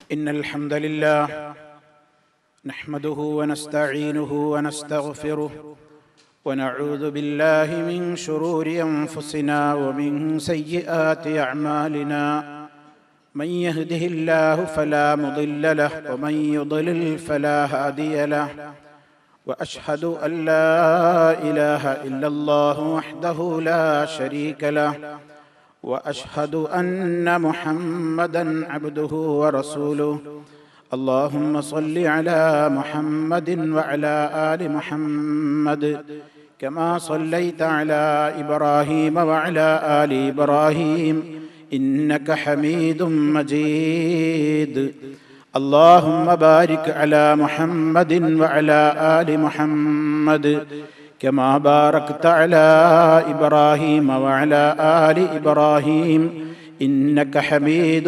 إن الحمد لله نحمده ونستعينه ونستغفره ونعوذ بالله من شرور أنفسنا ومن سيئات أعمالنا من يهده الله فلا مضل له ومن يضلل فلا هادي له واشهد ان لا اله الا الله وحده لا شريك له واشهد ان محمدا عبده ورسوله اللهم صل على محمد وعلى ال محمد كما صليت على ابراهيم وعلى ال ابراهيم انك حميد مجيد اللهم بارك على محمد وعلى ال محمد كما باركت على ابراهيم وعلى ال ابراهيم انك حميد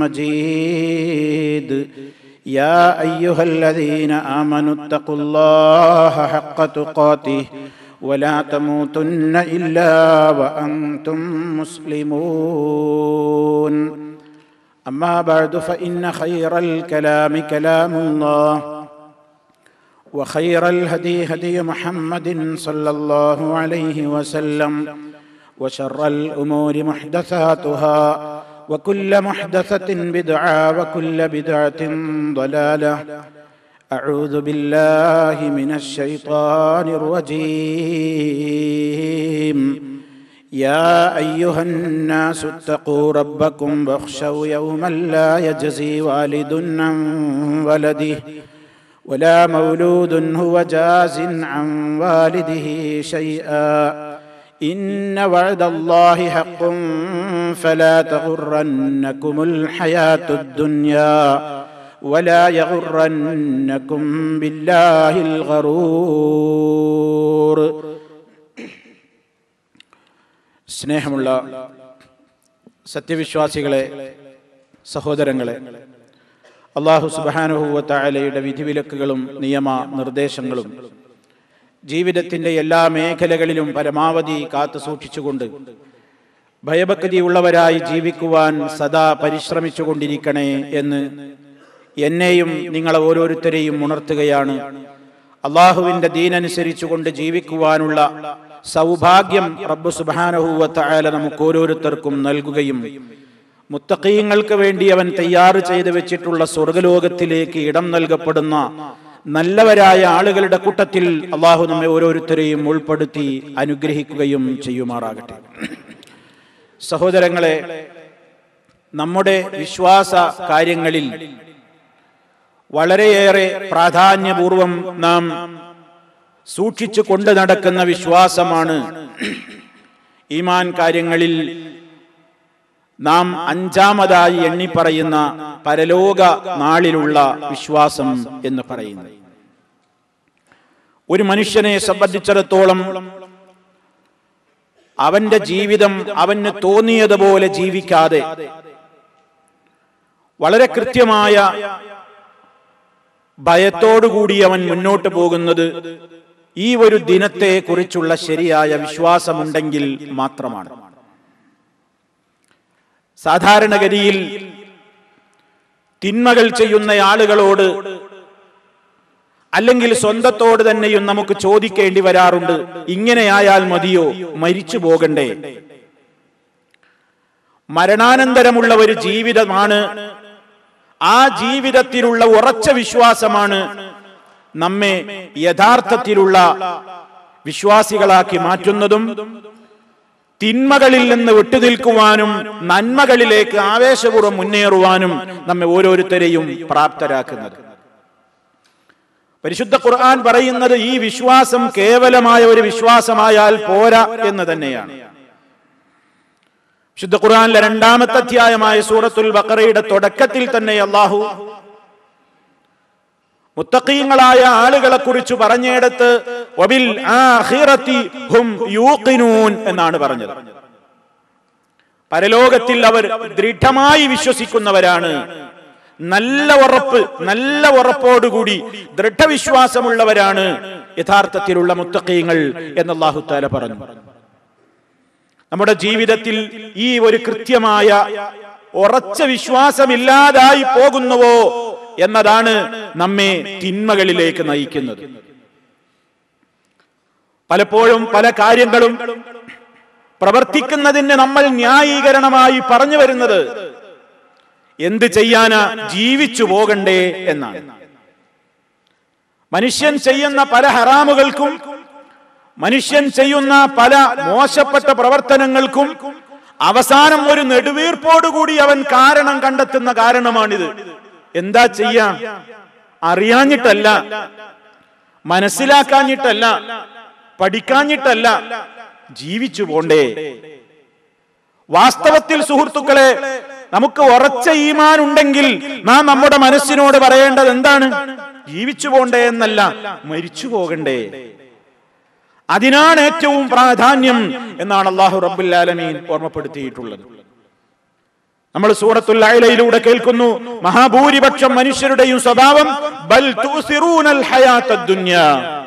مجيد يا ايها الذين امنوا اتقوا الله حق تقاته ولا تموتن الا وانتم مسلمون اما بعد فان خير الكلام كلام الله وخير الهدي هدي محمد صلى الله عليه وسلم وشر الامور محدثاتها وكل محدثه بدعه وكل بدعه ضلاله اعوذ بالله من الشيطان الرجيم يا ايها الناس اتقوا ربكم واخشوا يوما لا يجزي والد عن ولده ولا مولود هو جاز عن والده شيئا ان وعد الله حق فلا تغرنكم الحياه الدنيا ولا يغرنكم بالله الغرور സ്നേഹമുള്ള സത്യവിശ്വാസികളെ സഹോദരങ്ങളെ അള്ളാഹു സുബാനുഭൂവത്തായാലയുടെ വിധിവിലക്കുകളും നിയമ നിർദ്ദേശങ്ങളും ജീവിതത്തിന്റെ എല്ലാ മേഖലകളിലും പരമാവധി കാത്തു സൂക്ഷിച്ചുകൊണ്ട് ഭയഭക്തിയുള്ളവരായി ജീവിക്കുവാൻ സദാ പരിശ്രമിച്ചുകൊണ്ടിരിക്കണേ എന്ന് എന്നെയും നിങ്ങളെ ഓരോരുത്തരെയും ഉണർത്തുകയാണ് അള്ളാഹുവിന്റെ ദീനനുസരിച്ചുകൊണ്ട് ജീവിക്കുവാനുള്ള സൗഭാഗ്യം റബ്ബ് സുബാനഹൂവത്തായാല നമുക്ക് ഓരോരുത്തർക്കും നൽകുകയും മുത്തക്കീങ്ങൾക്ക് വേണ്ടി അവൻ തയ്യാറ് ചെയ്തു വെച്ചിട്ടുള്ള സ്വർഗലോകത്തിലേക്ക് ഇടം നൽകപ്പെടുന്ന നല്ലവരായ ആളുകളുടെ കൂട്ടത്തിൽ അള്ളാഹു നമ്മെ ഓരോരുത്തരെയും ഉൾപ്പെടുത്തി അനുഗ്രഹിക്കുകയും ചെയ്യുമാറാകട്ടെ സഹോദരങ്ങളെ നമ്മുടെ വിശ്വാസ കാര്യങ്ങളിൽ വളരെയേറെ പ്രാധാന്യപൂർവം നാം സൂക്ഷിച്ചു കൊണ്ട് നടക്കുന്ന വിശ്വാസമാണ് ഈമാൻ കാര്യങ്ങളിൽ നാം അഞ്ചാമതായി എണ്ണിപ്പറയുന്ന പരലോക നാളിലുള്ള വിശ്വാസം എന്ന് പറയുന്നത് ഒരു മനുഷ്യനെ സംബന്ധിച്ചിടത്തോളം അവന്റെ ജീവിതം അവന് തോന്നിയതുപോലെ ജീവിക്കാതെ വളരെ കൃത്യമായ ഭയത്തോടുകൂടി അവൻ മുന്നോട്ട് പോകുന്നത് ഈ ഒരു ദിനത്തെ കുറിച്ചുള്ള ശരിയായ വിശ്വാസമുണ്ടെങ്കിൽ മാത്രമാണ് സാധാരണഗതിയിൽ തിന്മകൾ ചെയ്യുന്ന ആളുകളോട് അല്ലെങ്കിൽ സ്വന്തത്തോട് തന്നെയും നമുക്ക് ചോദിക്കേണ്ടി വരാറുണ്ട് ഇങ്ങനെയായാൽ മതിയോ മരിച്ചു പോകണ്ടേ മരണാനന്തരമുള്ള ഒരു ജീവിതമാണ് ആ ജീവിതത്തിലുള്ള ഉറച്ച വിശ്വാസമാണ് നമ്മെ യഥാർത്ഥത്തിലുള്ള വിശ്വാസികളാക്കി മാറ്റുന്നതും തിന്മകളിൽ നിന്ന് വിട്ടുനിൽക്കുവാനും നന്മകളിലേക്ക് ആവേശപൂർവ്വം മുന്നേറുവാനും നമ്മെ ഓരോരുത്തരെയും പ്രാപ്തരാക്കുന്നത് പരിശുദ്ധ ഖുർആൻ പറയുന്നത് ഈ വിശ്വാസം കേവലമായ ഒരു വിശ്വാസമായാൽ പോരാ എന്ന് തന്നെയാണ് വിശുദ്ധ ഖുർആനിലെ രണ്ടാമത്തെ അധ്യായമായ സൂറത്തുൽ ബക്കറയുടെ തുടക്കത്തിൽ തന്നെ അള്ളാഹു മുത്തക്കീങ്ങളായ ആളുകളെ കുറിച്ച് പറഞ്ഞെടുത്ത് വബിൽ ആഖിറതി ഹും യൂഖിനൂൻ എന്നാണ് പറഞ്ഞത് പരലോകത്തിൽ അവർ ദൃഢമായി വിശ്വസിക്കുന്നവരാണ് നല്ല ഉറപ്പ് നല്ല ഉറപ്പോടുകൂടി ദൃഢവിശ്വാസമുള്ളവരാണ് യഥാർത്ഥത്തിലുള്ള മുത്തക്കീങ്ങൾ എന്ന് അള്ളാഹു താല പറഞ്ഞു നമ്മുടെ ജീവിതത്തിൽ ഈ ഒരു കൃത്യമായ ഉറച്ച വിശ്വാസമില്ലാതായി പോകുന്നുവോ എന്നതാണ് നമ്മെ തിന്മകളിലേക്ക് നയിക്കുന്നത് പലപ്പോഴും പല കാര്യങ്ങളും പ്രവർത്തിക്കുന്നതിന് നമ്മൾ ന്യായീകരണമായി പറഞ്ഞു വരുന്നത് എന്ത് ചെയ്യാനാ ജീവിച്ചു പോകണ്ടേ എന്നാണ് മനുഷ്യൻ ചെയ്യുന്ന പല ഹറാമുകൾക്കും മനുഷ്യൻ ചെയ്യുന്ന പല മോശപ്പെട്ട പ്രവർത്തനങ്ങൾക്കും അവസാനം ഒരു നെടുവീർപ്പോടുകൂടി അവൻ കാരണം കണ്ടെത്തുന്ന കാരണമാണിത് എന്താ ചെയ്യാ അറിയാഞ്ഞിട്ടല്ല മനസ്സിലാക്കാഞ്ഞിട്ടല്ല പഠിക്കാഞ്ഞിട്ടല്ല ജീവിച്ചു പോണ്ടേ വാസ്തവത്തിൽ സുഹൃത്തുക്കളെ നമുക്ക് ഉറച്ച ഈമാൻ ഉണ്ടെങ്കിൽ നാം നമ്മുടെ മനസ്സിനോട് പറയേണ്ടത് എന്താണ് ജീവിച്ചു പോണ്ടേ എന്നല്ല മരിച്ചു പോകണ്ടേ അതിനാണ് ഏറ്റവും പ്രാധാന്യം എന്നാണ് അള്ളാഹു റബ്ബുല്ലാലമീൻ ഓർമ്മപ്പെടുത്തിയിട്ടുള്ളത് നമ്മൾ സൂറത്തുൽ അയലയിലൂടെ കേൾക്കുന്നു മഹാഭൂരിപക്ഷം മനുഷ്യരുടെയും സ്വഭാവം ബൽ തുസിറൂനൽ ഹയാത്തദ് ദുനിയാ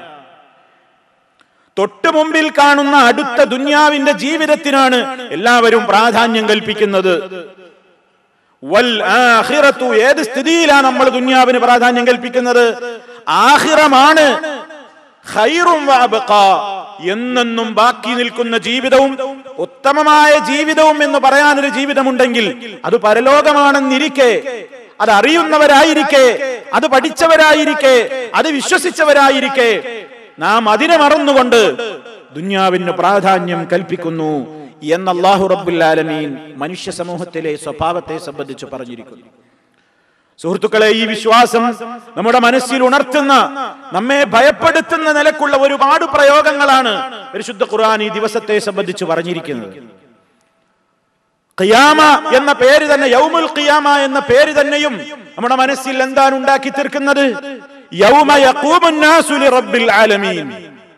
തൊട്ടു മുമ്പിൽ കാണുന്ന അടുത്ത ദുന്യാവിന്റെ ജീവിതത്തിനാണ് എല്ലാവരും പ്രാധാന്യം കൽപ്പിക്കുന്നത് വൽ ആഖിറത്തു ഏത് സ്ഥിതിയിലാണ് നമ്മൾ ദുന്യാവിന് പ്രാധാന്യം കൽപ്പിക്കുന്നത് ആഹിറമാണ് ഖൈറും വഅബ്ഖാ എന്നെന്നും ബാക്കി നിൽക്കുന്ന ജീവിതവും ഉത്തമമായ ജീവിതവും എന്ന് പറയാനൊരു ജീവിതമുണ്ടെങ്കിൽ അത് പരലോകമാണെന്നിരിക്കെ അത് അറിയുന്നവരായിരിക്കെ അത് പഠിച്ചവരായിരിക്കെ അത് വിശ്വസിച്ചവരായിരിക്കെ നാം അതിനെ മറന്നുകൊണ്ട് ദുന്യാവിന് പ്രാധാന്യം കൽപ്പിക്കുന്നു എന്ന് അള്ളാഹു റബ്ബുല്ലാലമീൻ മനുഷ്യ സമൂഹത്തിലെ സ്വഭാവത്തെ സംബന്ധിച്ച് പറഞ്ഞിരിക്കുന്നു സുഹൃത്തുക്കളെ ഈ വിശ്വാസം നമ്മുടെ മനസ്സിൽ ഉണർത്തുന്ന നമ്മെ ഭയപ്പെടുത്തുന്ന നിലക്കുള്ള ഒരുപാട് പ്രയോഗങ്ങളാണ് പരിശുദ്ധ ഖുർആൻ ഈ ദിവസത്തെ സംബന്ധിച്ച് പറഞ്ഞിരിക്കുന്നത് ഖിയാമ എന്ന പേര് തന്നെ യൗമുൽ ഖിയാമ എന്ന പേര് തന്നെയും നമ്മുടെ മനസ്സിൽ എന്താണ് ഉണ്ടാക്കി തീർക്കുന്നത് യൗമ യഖൂമുൻ നാസു ലിറബ്ബിൽ ആലമീൻ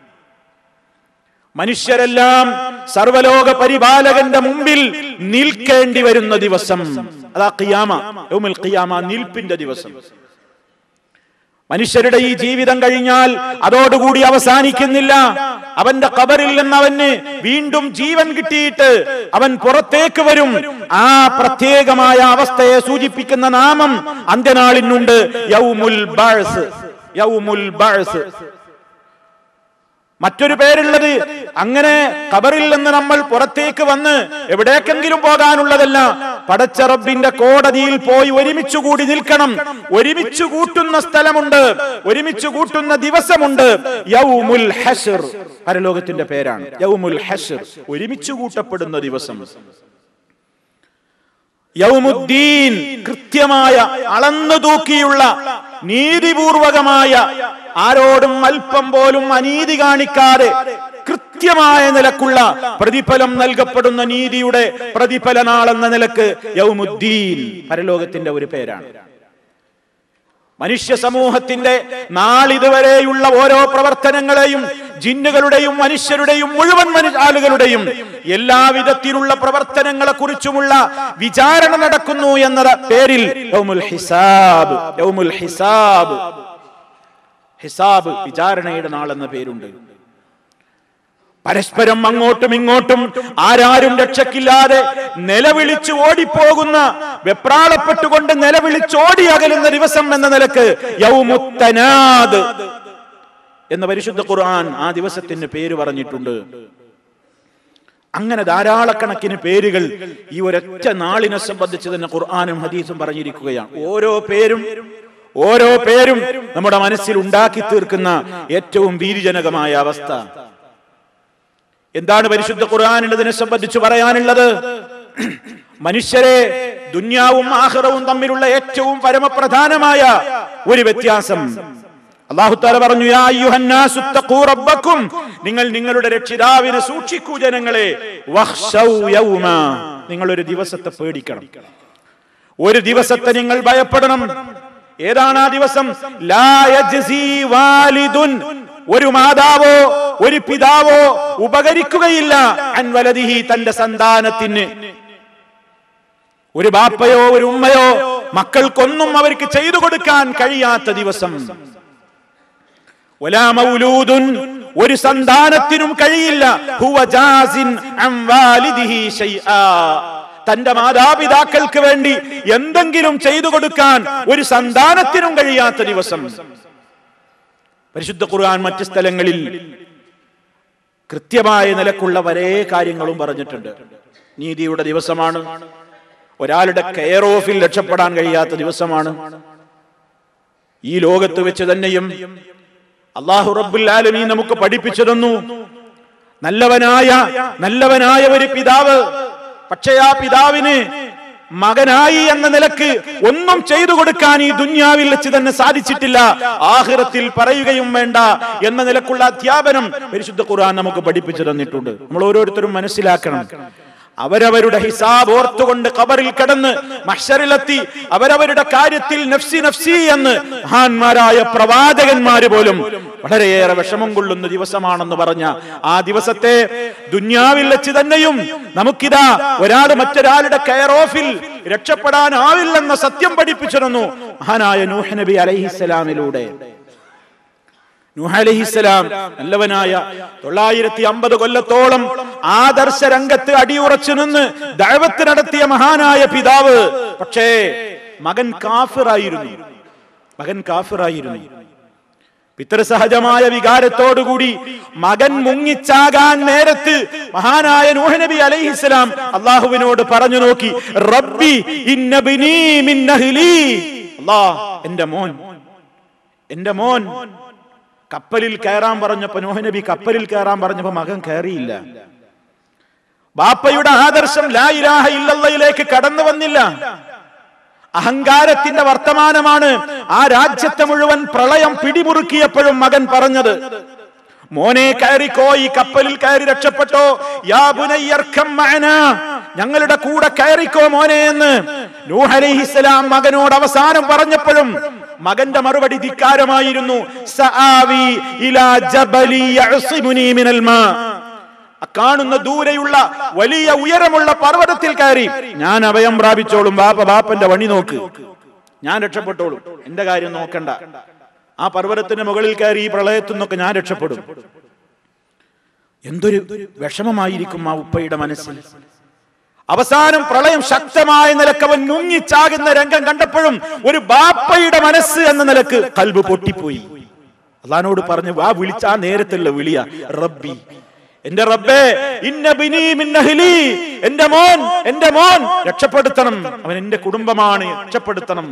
മനുഷ്യരെല്ലാം സർവലോക പരിപാലകന്റെ മുമ്പിൽ നിൽക്കേണ്ടി വരുന്ന ദിവസം അതാ ഖിയാമ യൗമുൽ ഖിയാമ നിൽപ്പിന്റെ ദിവസം മനുഷ്യരുടെ ഈ ജീവിതം കഴിഞ്ഞാൽ അതോടുകൂടി അവസാനിക്കുന്നില്ല അവന്റെ കബറിൽ നിന്ന് അവന് വീണ്ടും ജീവൻ കിട്ടിയിട്ട് അവൻ പുറത്തേക്ക് വരും ആ പ്രത്യേകമായ അവസ്ഥയെ സൂചിപ്പിക്കുന്ന നാമം അന്ത്യനാളിനുണ്ട് യൗമുൽ ബഅസ് യൗമുൽ ബഅസ് മറ്റൊരു പേരുള്ളത് അങ്ങനെ കബറിൽ നിന്ന് നമ്മൾ പുറത്തേക്ക് വന്ന് എവിടേക്കെങ്കിലും പോകാനുള്ളതല്ല പടച്ച റബ്ബിന്റെ കോടതിയിൽ പോയി ഒരുമിച്ച് കൂടി നിൽക്കണം ഒരുമിച്ച് കൂട്ടുന്ന സ്ഥലമുണ്ട് ഒരുമിച്ച് കൂട്ടുന്ന ദിവസമുണ്ട് യൗമുൽ ഹഷർ പരലോകത്തിന്റെ പേരാണ് യൗമുൽ ഹഷർ ഒരുമിച്ച് കൂട്ടപ്പെടുന്ന ദിവസം യൗമുദ്ദീൻ കൃത്യമായ അളന്നു തൂക്കിയുള്ള നീതിപൂർവകമായ ആരോടും അല്പം പോലും അനീതി കാണിക്കാതെ കൃത്യമായ നിലക്കുള്ള പ്രതിഫലം നൽകപ്പെടുന്ന നീതിയുടെ പ്രതിഫലനാളെന്ന നിലക്ക് യൗമുദ്ദീൻ പരലോകത്തിന്റെ ഒരു പേരാണ് മനുഷ്യ സമൂഹത്തിന്റെ നാളിതുവരെയുള്ള ഓരോ പ്രവർത്തനങ്ങളെയും ജിന്നുകളുടെയും മനുഷ്യരുടെയും മുഴുവൻ മനു ആളുകളുടെയും എല്ലാവിധത്തിലുള്ള പ്രവർത്തനങ്ങളെ കുറിച്ചുമുള്ള വിചാരണ നടക്കുന്നു എന്ന പേരിൽ യൗമുൽ ഹിസാബ് യൗമുൽ ഹിസാബ് ഹിസാബ് വിചാരണയുടെ നാളെന്ന പേരുണ്ട് പരസ്പരം അങ്ങോട്ടും ഇങ്ങോട്ടും ആരാരും രക്ഷക്കില്ലാതെ നിലവിളിച്ച് ഓടിപ്പോകുന്ന വെപ്രാളപ്പെട്ടുകൊണ്ട് നിലവിളിച്ചോടി അകലുന്ന ദിവസം എന്ന നിലക്ക് യൗമുത്തനാദ് എന്ന പരിശുദ്ധ ഖുർആൻ ആ ദിവസത്തിന് പേര് പറഞ്ഞിട്ടുണ്ട് അങ്ങനെ ധാരാളക്കണക്കിന് പേരുകൾ ഈ ഒരൊറ്റ നാളിനെ സംബന്ധിച്ച് തന്നെ ഖുർആാനും ഹദീസും പറഞ്ഞിരിക്കുകയാണ് ഓരോ പേരും ഓരോ പേരും നമ്മുടെ മനസ്സിൽ ഉണ്ടാക്കി തീർക്കുന്ന ഏറ്റവും ഭീരുജനകമായ അവസ്ഥ എന്താണ് പരിശുദ്ധ ഖുർആാനിൽ ഇതിനെ സംബന്ധിച്ച് പറയാനുള്ളത് മനുഷ്യരെ ദുന്യാവും ആഹ്റവും തമ്മിലുള്ള ഏറ്റവും പരമപ്രധാനമായ ഒരു വ്യത്യാസം അള്ളാഹുത്താല പറഞ്ഞു "യാ അയ്യുഹന്നാസു ഇത്തഖൂ റബ്ബക്കും നിങ്ങൾ നിങ്ങളുടെ രക്ഷിതാവിനെ സൂക്ഷിക്കൂ ജനങ്ങളെ വഖ്ശൗ യൗമ നിങ്ങൾ ഒരു ദിവസത്തെ പേടിക്കണം ഒരു ദിവസത്തെ നിങ്ങൾ ഭയപ്പെടണം ഏതാണ് ആ ദിവസം ലാ യജ്സി വാലിദുൻ ഒരു മാതാവോ ഒരു പിതാവോ ഉപകരിക്കുകയില്ല അൻ വലദിഹി തന്റെ സന്താനത്തിന് ഒരു ബാപ്പയോ ഒരു ഉമ്മയോ മക്കൾക്കൊന്നും അവർക്ക് ചെയ്തു കൊടുക്കാൻ കഴിയാത്ത ദിവസം വലാ മൗലൂദുൻ ഒരു സന്താനത്തിനും കഴിയില്ല ഹുവ ജാസിൻ അൻ വാലിദിഹി ശൈആ തന്റെ മാതാപിതാക്കൾക്ക് വേണ്ടി എന്തെങ്കിലും ചെയ്തു കൊടുക്കാൻ ഒരു സന്താനത്തിനും കഴിയാത്ത ദിവസം പരിശുദ്ധ ഖുർആൻ മറ്റ് സ്ഥലങ്ങളിൽ കൃത്യമായ നിലക്കുള്ള വരേ കാര്യങ്ങളും പറഞ്ഞിട്ടുണ്ട് നീതിയുടെ ദിവസമാണ് ഒരാളുടെ കെയർ ഓഫിൽ രക്ഷപ്പെടാൻ കഴിയാത്ത ദിവസമാണ് ഈ ലോകത്ത് വെച്ച് തന്നെയും അള്ളാഹു റബ്ബുൽ ആലമീൻ നമുക്ക് പഠിപ്പിച്ചു തന്നു നല്ലവനായ നല്ലവനായ ഒരു പിതാവ് പക്ഷേ ആ പിതാവിന് മകനായി എന്ന നിലക്ക് ഒന്നും ചെയ്തു കൊടുക്കാൻ ഈ ദുന്യാവിൽ വെച്ച് തന്നെ സാധിച്ചിട്ടില്ല ആഹിറത്തിൽ പറയുകയും വേണ്ട എന്ന നിലക്കുള്ള അധ്യാപനം പരിശുദ്ധ ഖുർആൻ നമുക്ക് പഠിപ്പിച്ചു തന്നിട്ടുണ്ട് നമ്മൾ ഓരോരുത്തരും മനസ്സിലാക്കണം അവരവരുടെ ഹിസാബ് ഓർത്തുകൊണ്ട് ഖബറിൽ കിടന്ന് മഹ്ശറിലെത്തി അവരവരുടെ കാര്യത്തിൽ നഫ്സി നഫ്സി എന്ന് മഹാന്മാരായ പ്രവാചകന്മാര് പോലും വളരെയേറെ വിഷമം കൊള്ളുന്ന ദിവസമാണെന്ന് പറഞ്ഞ ആ ദിവസത്തെ ദുന്യാവിൽ വെച്ച് തന്നെയും നമുക്കിതാ ഒരാൾ മറ്റൊരാളുടെ കെയർ ഓഫിൽ രക്ഷപ്പെടാനാവില്ലെന്ന സത്യം പഠിപ്പിച്ചിരുന്നു മഹാനായ നൂഹ് നബി അലൈഹിസ്സലാമിലൂടെ നൂഹ് അലൈഹിസ്സലാം നല്ലവനായ തൊള്ളായിരത്തി അമ്പത് കൊല്ലത്തോളം ആദർശ രംഗത്ത് അടിയുറച്ചു നിന്ന് ദഴവത്ത് നടത്തിയ മഹാനായ പിതാവ് പക്ഷേ മകൻ കാഫിറായിരുന്നു മകൻ കാഫിറായിരുന്നു പിതൃസഹജമായ വികാരത്തോടുകൂടി മകൻ മുങ്ങിച്ചാകാൻ നേരത്ത് മഹാനായ നൂഹ് നബി അലൈഹിസ്സലാം അള്ളാഹുവിനോട് പറഞ്ഞു നോക്കി റബ്ബി ഇന്നബിനീ മിൻ അഹ്ലി അല്ലാ എന്റെ മോൻ എന്റെ മോൻ കപ്പലിൽ കയറാൻ പറഞ്ഞപ്പോ നോഹ് നബി കപ്പലിൽ കയറാൻ പറഞ്ഞപ്പോ മകൻ കയറിയില്ല ബാപ്പയുടെ ആദർശം ലാ ഇലാഹ ഇല്ലല്ലയിലേക്ക് കടന്നു വന്നില്ല അഹങ്കാരത്തിന്റെ വർത്തമാനമാണ് ആ രാജ്യത്തെ മുഴുവൻ പ്രളയം പിടിമുറുക്കിയപ്പോഴും മകൻ പറഞ്ഞത് മോനെ കയറിക്കോ ഈ കപ്പലിൽ കയറി രക്ഷപ്പെട്ടോ യാ ബുനയ്യർക്കം മഅനാ. ഞങ്ങളുടെ കൂടെ കയറിക്കോ മോനെ എന്ന് നൂഹ് അലൈഹിസ്സലാം മകനോട് അവസാനം പറഞ്ഞപ്പോഴും മകന്റെ മറുപടി ധിക്കാരമായിരുന്നു സആവി ഇലാ ജബലി യഅ്സിമുനി മിനൽ മാ ആ കാണുന്ന ദൂരെയുള്ള വലിയ ഉയരമുള്ള പർവ്വതത്തിൽ കയറി ഞാൻ അഭയം പ്രാപിച്ചോളും ബാപ്പ ബാപ്പന്റെ വണി നോക്ക് ഞാൻ രക്ഷപ്പെട്ടോളും എന്റെ കാര്യം നോക്കണ്ട ആ പർവ്വതത്തിന്റെ മുകളിൽ കയറി ഈ പ്രളയത്തിൽ നിന്നൊക്കെ ഞാൻ രക്ഷപ്പെടും എന്തൊരു വിഷമമായിരിക്കും ആ ഉപ്പയുടെ മനസ്സിൽ അവസാനം പ്രളയം ശക്തമായ നിലക്ക് അവൻ മുങ്ങിച്ചാകുന്ന രംഗം കണ്ടപ്പോഴും ഒരു ബാപ്പയുടെ മനസ്സ് എന്ന നിലക്ക് കൽബ് പൊട്ടിപ്പോയി അള്ളഹാനോട് പറഞ്ഞു വാ വിളിച്ച ആ നേരത്തുള്ള വിളിയ റബ്ബി എന്റെ റബ്ബേ ഇന്ന ബിനി മിൻ അഹ്ലി എന്റെ മോൻ എന്റെ മോൻ രക്ഷപ്പെടുത്തണം അവൻ എന്റെ കുടുംബമാണ് രക്ഷപ്പെടുത്തണം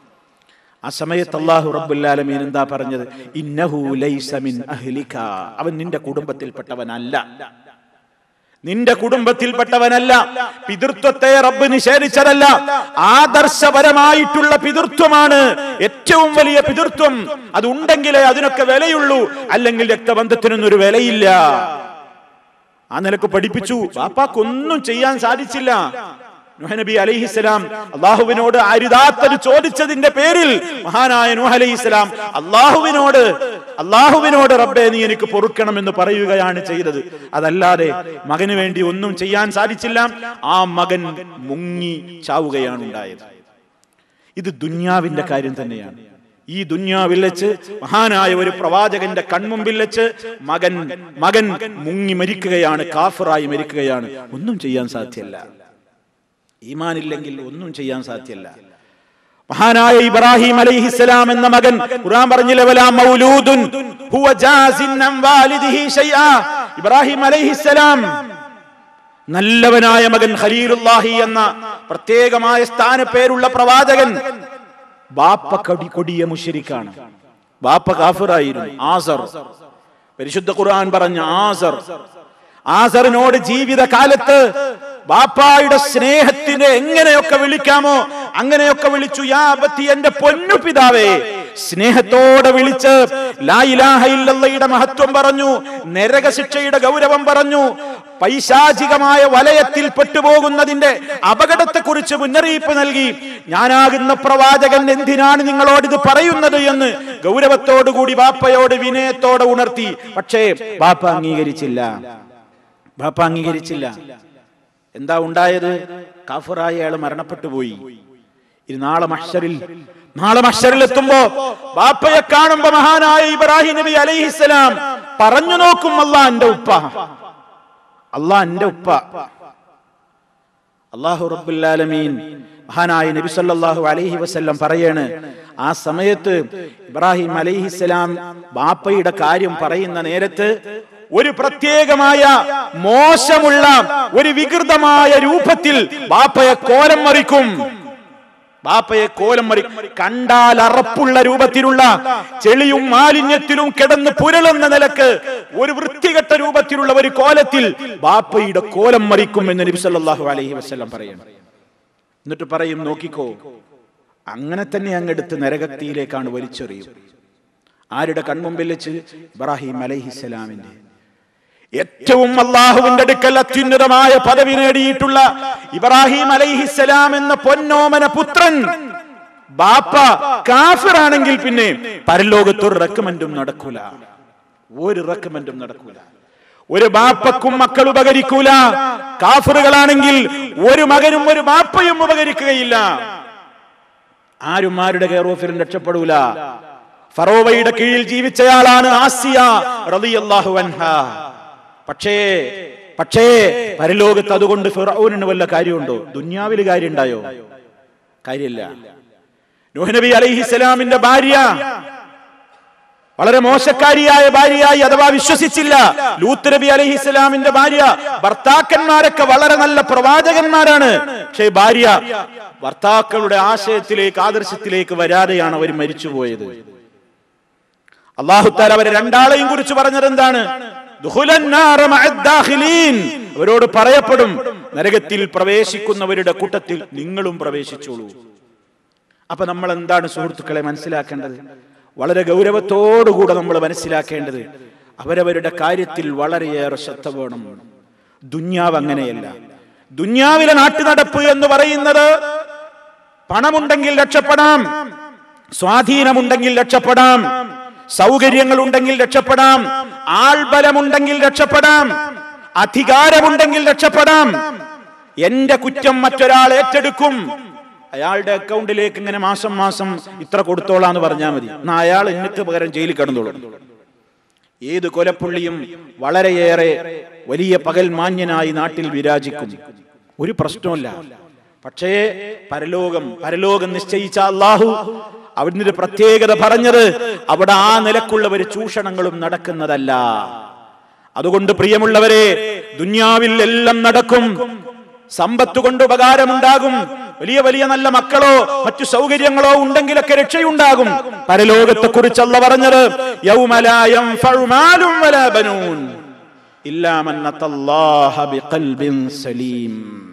ആ സമയത്ത് അള്ളാഹു റബ്ബുല്ലാലമീൻ എന്താ പറഞ്ഞത് ഇന്നഹു ലൈസ മിൻ അഹ്ലിക അവൻ നിന്റെ കുടുംബത്തിൽപ്പെട്ടവനല്ല നിന്റെ കുടുംബത്തിൽപ്പെട്ടവനല്ല പിതൃത്വത്തെ റബ്ബ് നിഷേധിച്ചതല്ല ആദർശപരമായിട്ടുള്ള പിതൃത്വമാണ് ഏറ്റവും വലിയ പിതൃത്വം അതുണ്ടെങ്കിലേ അതിനൊക്കെ വിലയുള്ളൂ അല്ലെങ്കിൽ രക്തബന്ധത്തിനൊന്നും ഒരു വിലയില്ല ആ നിലക്ക് പഠിപ്പിച്ചു പാപ്പാക്കൊന്നും ചെയ്യാൻ സാധിച്ചില്ല നൂഹ് നബി അലൈഹിസ്സലാം അള്ളാഹുവിനോട് അരുതാത്തത് ചോദിച്ചതിന്റെ പേരിൽ മഹാനായ നൂഹ് അലൈഹിസ്സലാം അള്ളാഹുവിനോട് അള്ളാഹുവിനോട് റബ്ബെ നീ എനിക്ക് പൊറുക്കണം എന്ന് പറയുകയാണ് ചെയ്തത് അതല്ലാതെ മകന് വേണ്ടി ഒന്നും ചെയ്യാൻ സാധിച്ചില്ല ആ മകൻ മുങ്ങി ചാവുകയാണ് ഉണ്ടായത് ഇത് ദുന്യാവിന്റെ കാര്യം തന്നെയാണ് ഈ ദുന്യാവിൽ വെച്ച് മഹാനായ ഒരു പ്രവാചകന്റെ കൺമുമ്പിൽ വെച്ച് മകൻ മകൻ മുങ്ങി മരിക്കുകയാണ് കാഫറായി മരിക്കുകയാണ് ഒന്നും ചെയ്യാൻ സാധ്യമല്ല ഈമാനില്ലെങ്കിൽ ഒന്നും ചെയ്യാൻ സാധ്യമല്ല മഹാനായ ഇബ്രാഹിം അലൈഹിസ്സലാം എന്ന മകൻ ഖുർആൻ പറഞ്ഞില്ലേ വലാ മൗലൂദുൻ ഹുവ ജാസിൻ അൻ വാലിദിഹി ഷൈആ ഇബ്രാഹിം അലൈഹിസ്സലാം നല്ലവനായ മകൻ ഖലീലുല്ലാഹി എന്ന പ്രത്യേകമായ സ്ഥാനപ്പേരുള്ള പ്രവാചകൻ ബാപ്പ കടി കൊടിയ മുഷരിക്കാണ് ബാപ്പ കാഫിറായിരുന്നു ആസർ പരിശുദ്ധ ഖുർആൻ പറഞ്ഞ ആസർ ആസറിനോട് ജീവിതകാലത്ത് ബാപ്പായുടെ സ്നേഹത്തിന് എങ്ങനെയൊക്കെ വിളിക്കാമോ അങ്ങനെയൊക്കെ വിളിച്ചു യാ അബത്തി എന്റെ പൊന്നു പിതാവേ സ്നേഹത്തോടെ വിളിച്ച് ലാ ഇലാഹ ഇല്ലല്ലയുടെ മഹത്വം പറഞ്ഞു നരകശിക്ഷയുടെ ഗൗരവം പറഞ്ഞു പൈശാചികമായ വലയത്തിൽ പെട്ടുപോകുന്നതിന്റെ അപകടത്തെക്കുറിച്ച് മുന്നറിയിപ്പ് നൽകി ഞാനാകുന്ന പ്രവാചകൻ എന്തിനാണ് നിങ്ങളോട് ഇത് പറയുന്നത് എന്ന് ഗൗരവത്തോടുകൂടി ബാപ്പയോട് വിനയത്തോടെ ഉണർത്തി പക്ഷേ ബാപ്പ അംഗീകരിച്ചില്ല ബാപ്പ അംഗീകരിച്ചില്ല എന്താ ഉണ്ടായത് കാഫറായ അയാൾ മരണപ്പെട്ടു പോയി ഇനി നാളെ മഷറിൽ നാളെ മഷറിൽ എത്തുമ്പോ ബാപ്പയെ കാണുമ്പോ മഹാനായ ഇബ്രാഹിം നബി അലൈഹിസ്സലാം പറഞ്ഞു നോക്കും അല്ല എന്റെ ഉപ്പ അല്ല എന്റെ ഉപ്പ അള്ളാഹു റബ്ബുല്ലാലമീൻ മഹാനായ നബി സല്ലല്ലാഹു അലൈഹി വസല്ലം പറയാണ് ആ സമയത്ത് ഇബ്രാഹിം അലൈഹിസ്സലാം ബാപ്പയുടെ കാര്യം പറയുന്ന നേരത്ത് ഒരു പ്രത്യേകമായ മോശമുള്ള ഒരു വികൃതമായ രൂപത്തിൽ ബാപ്പയെ കോലം മറിക്കും ബാപ്പയെ കോലം മറി കണ്ടാൽ അറപ്പുള്ള രൂപത്തിലുള്ള ചെളിയും മാലിന്യത്തിലും കിടന്ന് പുരളുന്ന നിലക്ക് ഒരു വൃത്തികെട്ട രൂപത്തിലുള്ള ഒരു കോലത്തിൽ ബാപ്പയുടെ കോലം മറിക്കും എന്ന് നബി സല്ലല്ലാഹു അലൈഹി വസല്ലം പറയും എന്നിട്ട് പറയും നോക്കിക്കോ അങ്ങനെ തന്നെ അങ്ങെടുത്ത് നരകത്തിയിലേക്കാണ് വലിച്ചെറിയും ആരുടെ കൺമുമ്പിൽ വെച്ച് ഇബ്രാഹിം അലൈഹിസ്സലാമിന്റെ ഏറ്റവും അള്ളാഹുവിന്റെ അടുക്കൽ അത്യുന്നതമായ പദവി നേടിയിട്ടുള്ള ഇബ്രാഹിം അലൈഹിസ്സലാം എന്ന പൊന്നോമന പുത്രൻ ബാപ്പ കാഫിറാണെങ്കിൽ പിന്നെ പരലോകത്ത് ഒരു റെക്കമെന്റും നടക്കൂല ഒരു റെക്കമെന്റും നടക്കൂല ഒരു ബാപ്പക്കും മക്കൾ ഉപകരിക്കൂല കാഫറുകളാണെങ്കിൽ ഒരു മകനും ഒരു ബാപ്പയും ഉപകരിക്കുകയില്ല ആരും ആരുടെ കെയർ ഓഫിലും രക്ഷപ്പെടൂല ഫറോവയുടെ കീഴിൽ ജീവിച്ചയാളാണ് ആസിയ റളിയല്ലാഹു അൻഹ പക്ഷേ പക്ഷേ പരലോകത്ത് അതുകൊണ്ട് ഫിറൌനിന് വല്ല കാര്യമുണ്ടോ ദുന്യാവിൽ കാര്യം ഉണ്ടായോ കാര്യമില്ല നൂഹ് നബി അലൈഹിസ്സലാമിന്റെ ഭാര്യ വളരെ മോശക്കാരിയായ ഭാര്യയായി അഥവാ വിശ്വസിച്ചില്ല ലൂത്ത് നബി അലൈഹിസ്സലാമിന്റെ ഭാര്യ ഭർത്താക്കന്മാരൊക്കെ വളരെ നല്ല പ്രവാചകന്മാരാണ് പക്ഷേ ഭാര്യ ഭർത്താക്കളുടെ ആശയത്തിലേക്ക് ആദർശത്തിലേക്ക് വരാതെയാണ് അവർ മരിച്ചുപോയത് അള്ളാഹുത്താൽ അവരെ രണ്ടാളെയും കുറിച്ച് പറഞ്ഞത് എന്താണ് ദുഖുലൻ നാറ മഅദ്ദാഖിലീൻ. അവരോട് പറയപ്പെടും നരകത്തിൽ പ്രവേശിക്കുന്നവരുടെ കൂട്ടത്തിൽ നിങ്ങളും പ്രവേശിച്ചോളൂ അപ്പൊ നമ്മൾ എന്താണ് സുഹൃത്തുക്കളെ മനസ്സിലാക്കേണ്ടത് വളരെ ഗൗരവത്തോടുകൂടെ നമ്മൾ മനസ്സിലാക്കേണ്ടത് അവരവരുടെ കാര്യത്തിൽ വളരെയേറെ ശ്രദ്ധ വേണം ദുന്യാവ് അങ്ങനെയല്ല ദുന്യാവിലെ നാട്ടുനടപ്പ് എന്ന് പറയുന്നത് പണമുണ്ടെങ്കിൽ രക്ഷപ്പെടാം സ്വാധീനമുണ്ടെങ്കിൽ രക്ഷപ്പെടാം സൗകര്യങ്ങൾ ഉണ്ടെങ്കിൽ രക്ഷപ്പെടാം ആൾബലമുണ്ടെങ്കിൽ രക്ഷപ്പെടാം അധികാരമുണ്ടെങ്കിൽ രക്ഷപ്പെടാം എന്റെ കുറ്റം മറ്റൊരാൾ ഏറ്റെടുക്കും അയാളുടെ അക്കൗണ്ടിലേക്ക് ഇങ്ങനെ മാസം മാസം ഇത്ര കൊടുത്തോളാന്ന് പറഞ്ഞാൽ മതി എന്നാ അയാൾ എനിക്ക് പകരം ജയിലിൽ കിടന്നോളും ഏത് കൊലപ്പുള്ളിയും വളരെയേറെ വലിയ പകൽ മാന്യനായി നാട്ടിൽ വിരാജിക്കും ഒരു പ്രശ്നമില്ല പക്ഷേ പരലോകം പരലോകം നിശ്ചയിച്ച അള്ളാഹു അവിടുന്ന് ഒരു പ്രത്യേകത പറഞ്ഞത് അവിടെ ആ നിലക്കുള്ള ഒരു ചൂഷണങ്ങളും നടക്കുന്നതല്ല അതുകൊണ്ട് പ്രിയമുള്ളവരെ ദുന്യാവിൽ എല്ലാം നടക്കും സമ്പത്ത് കൊണ്ട് ഉപകാരമുണ്ടാകും വലിയ വലിയ നല്ല മക്കളോ മറ്റു സൗകര്യങ്ങളോ ഉണ്ടെങ്കിലൊക്കെ രക്ഷയുണ്ടാകും പരലോകത്തെ കുറിച്ചല്ല പറഞ്ഞത് യൗമലായം ഫഉമാലും വലാ ബനൂൻ ഇല്ലാ മൻ അത്തല്ലാഹ ബിഖൽബിൻ സലീം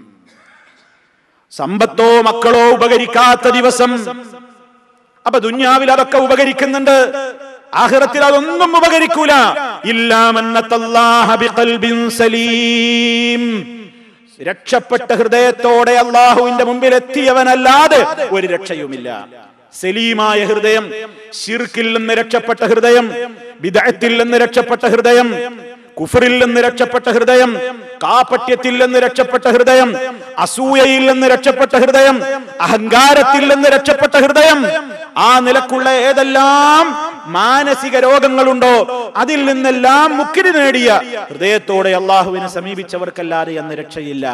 സമ്പത്തോ മക്കളോ ഉപകരിക്കാത്ത ദിവസം അപ്പൊ ദുന്യാവിൽ അതൊക്കെ ഉപകരിക്കുന്നുണ്ട് ആഖിറത്തിൽ അതൊന്നും ഉപകരിക്കൂല ഇല്ലാ മൻ അത്തല്ലാഹ ബിഖൽബിൻ സലീം രക്ഷപ്പെട്ട ഹൃദയത്തോടെ അള്ളാഹുവിന്റെ മുമ്പിൽ എത്തിയവനല്ലാതെ ഒരു രക്ഷയുമില്ല സലീമായ ഹൃദയം ഷിർക്കിൽ നിന്ന് രക്ഷപ്പെട്ട ഹൃദയം വിദഗ്ധത്തിൽ നിന്ന് രക്ഷപ്പെട്ട ഹൃദയം കുഫറിൽ നിന്ന് രക്ഷപ്പെട്ട ഹൃദയം കാപട്യത്തിൽ നിന്ന് രക്ഷപ്പെട്ട ഹൃദയം അസൂയയിൽ നിന്ന് രക്ഷപ്പെട്ട ഹൃദയം അഹങ്കാരത്തിൽ നിന്ന് രക്ഷപ്പെട്ട ഹൃദയം ആ നിലക്കുള്ള ഏതെല്ലാം മാനസിക രോഗങ്ങളുണ്ടോ അതിൽ നിന്നെല്ലാം മുക്തി നേടിയ ഹൃദയത്തോടെ അള്ളാഹുവിനെ സമീപിച്ചവർക്കല്ലാതെ അന്ന് രക്ഷയില്ല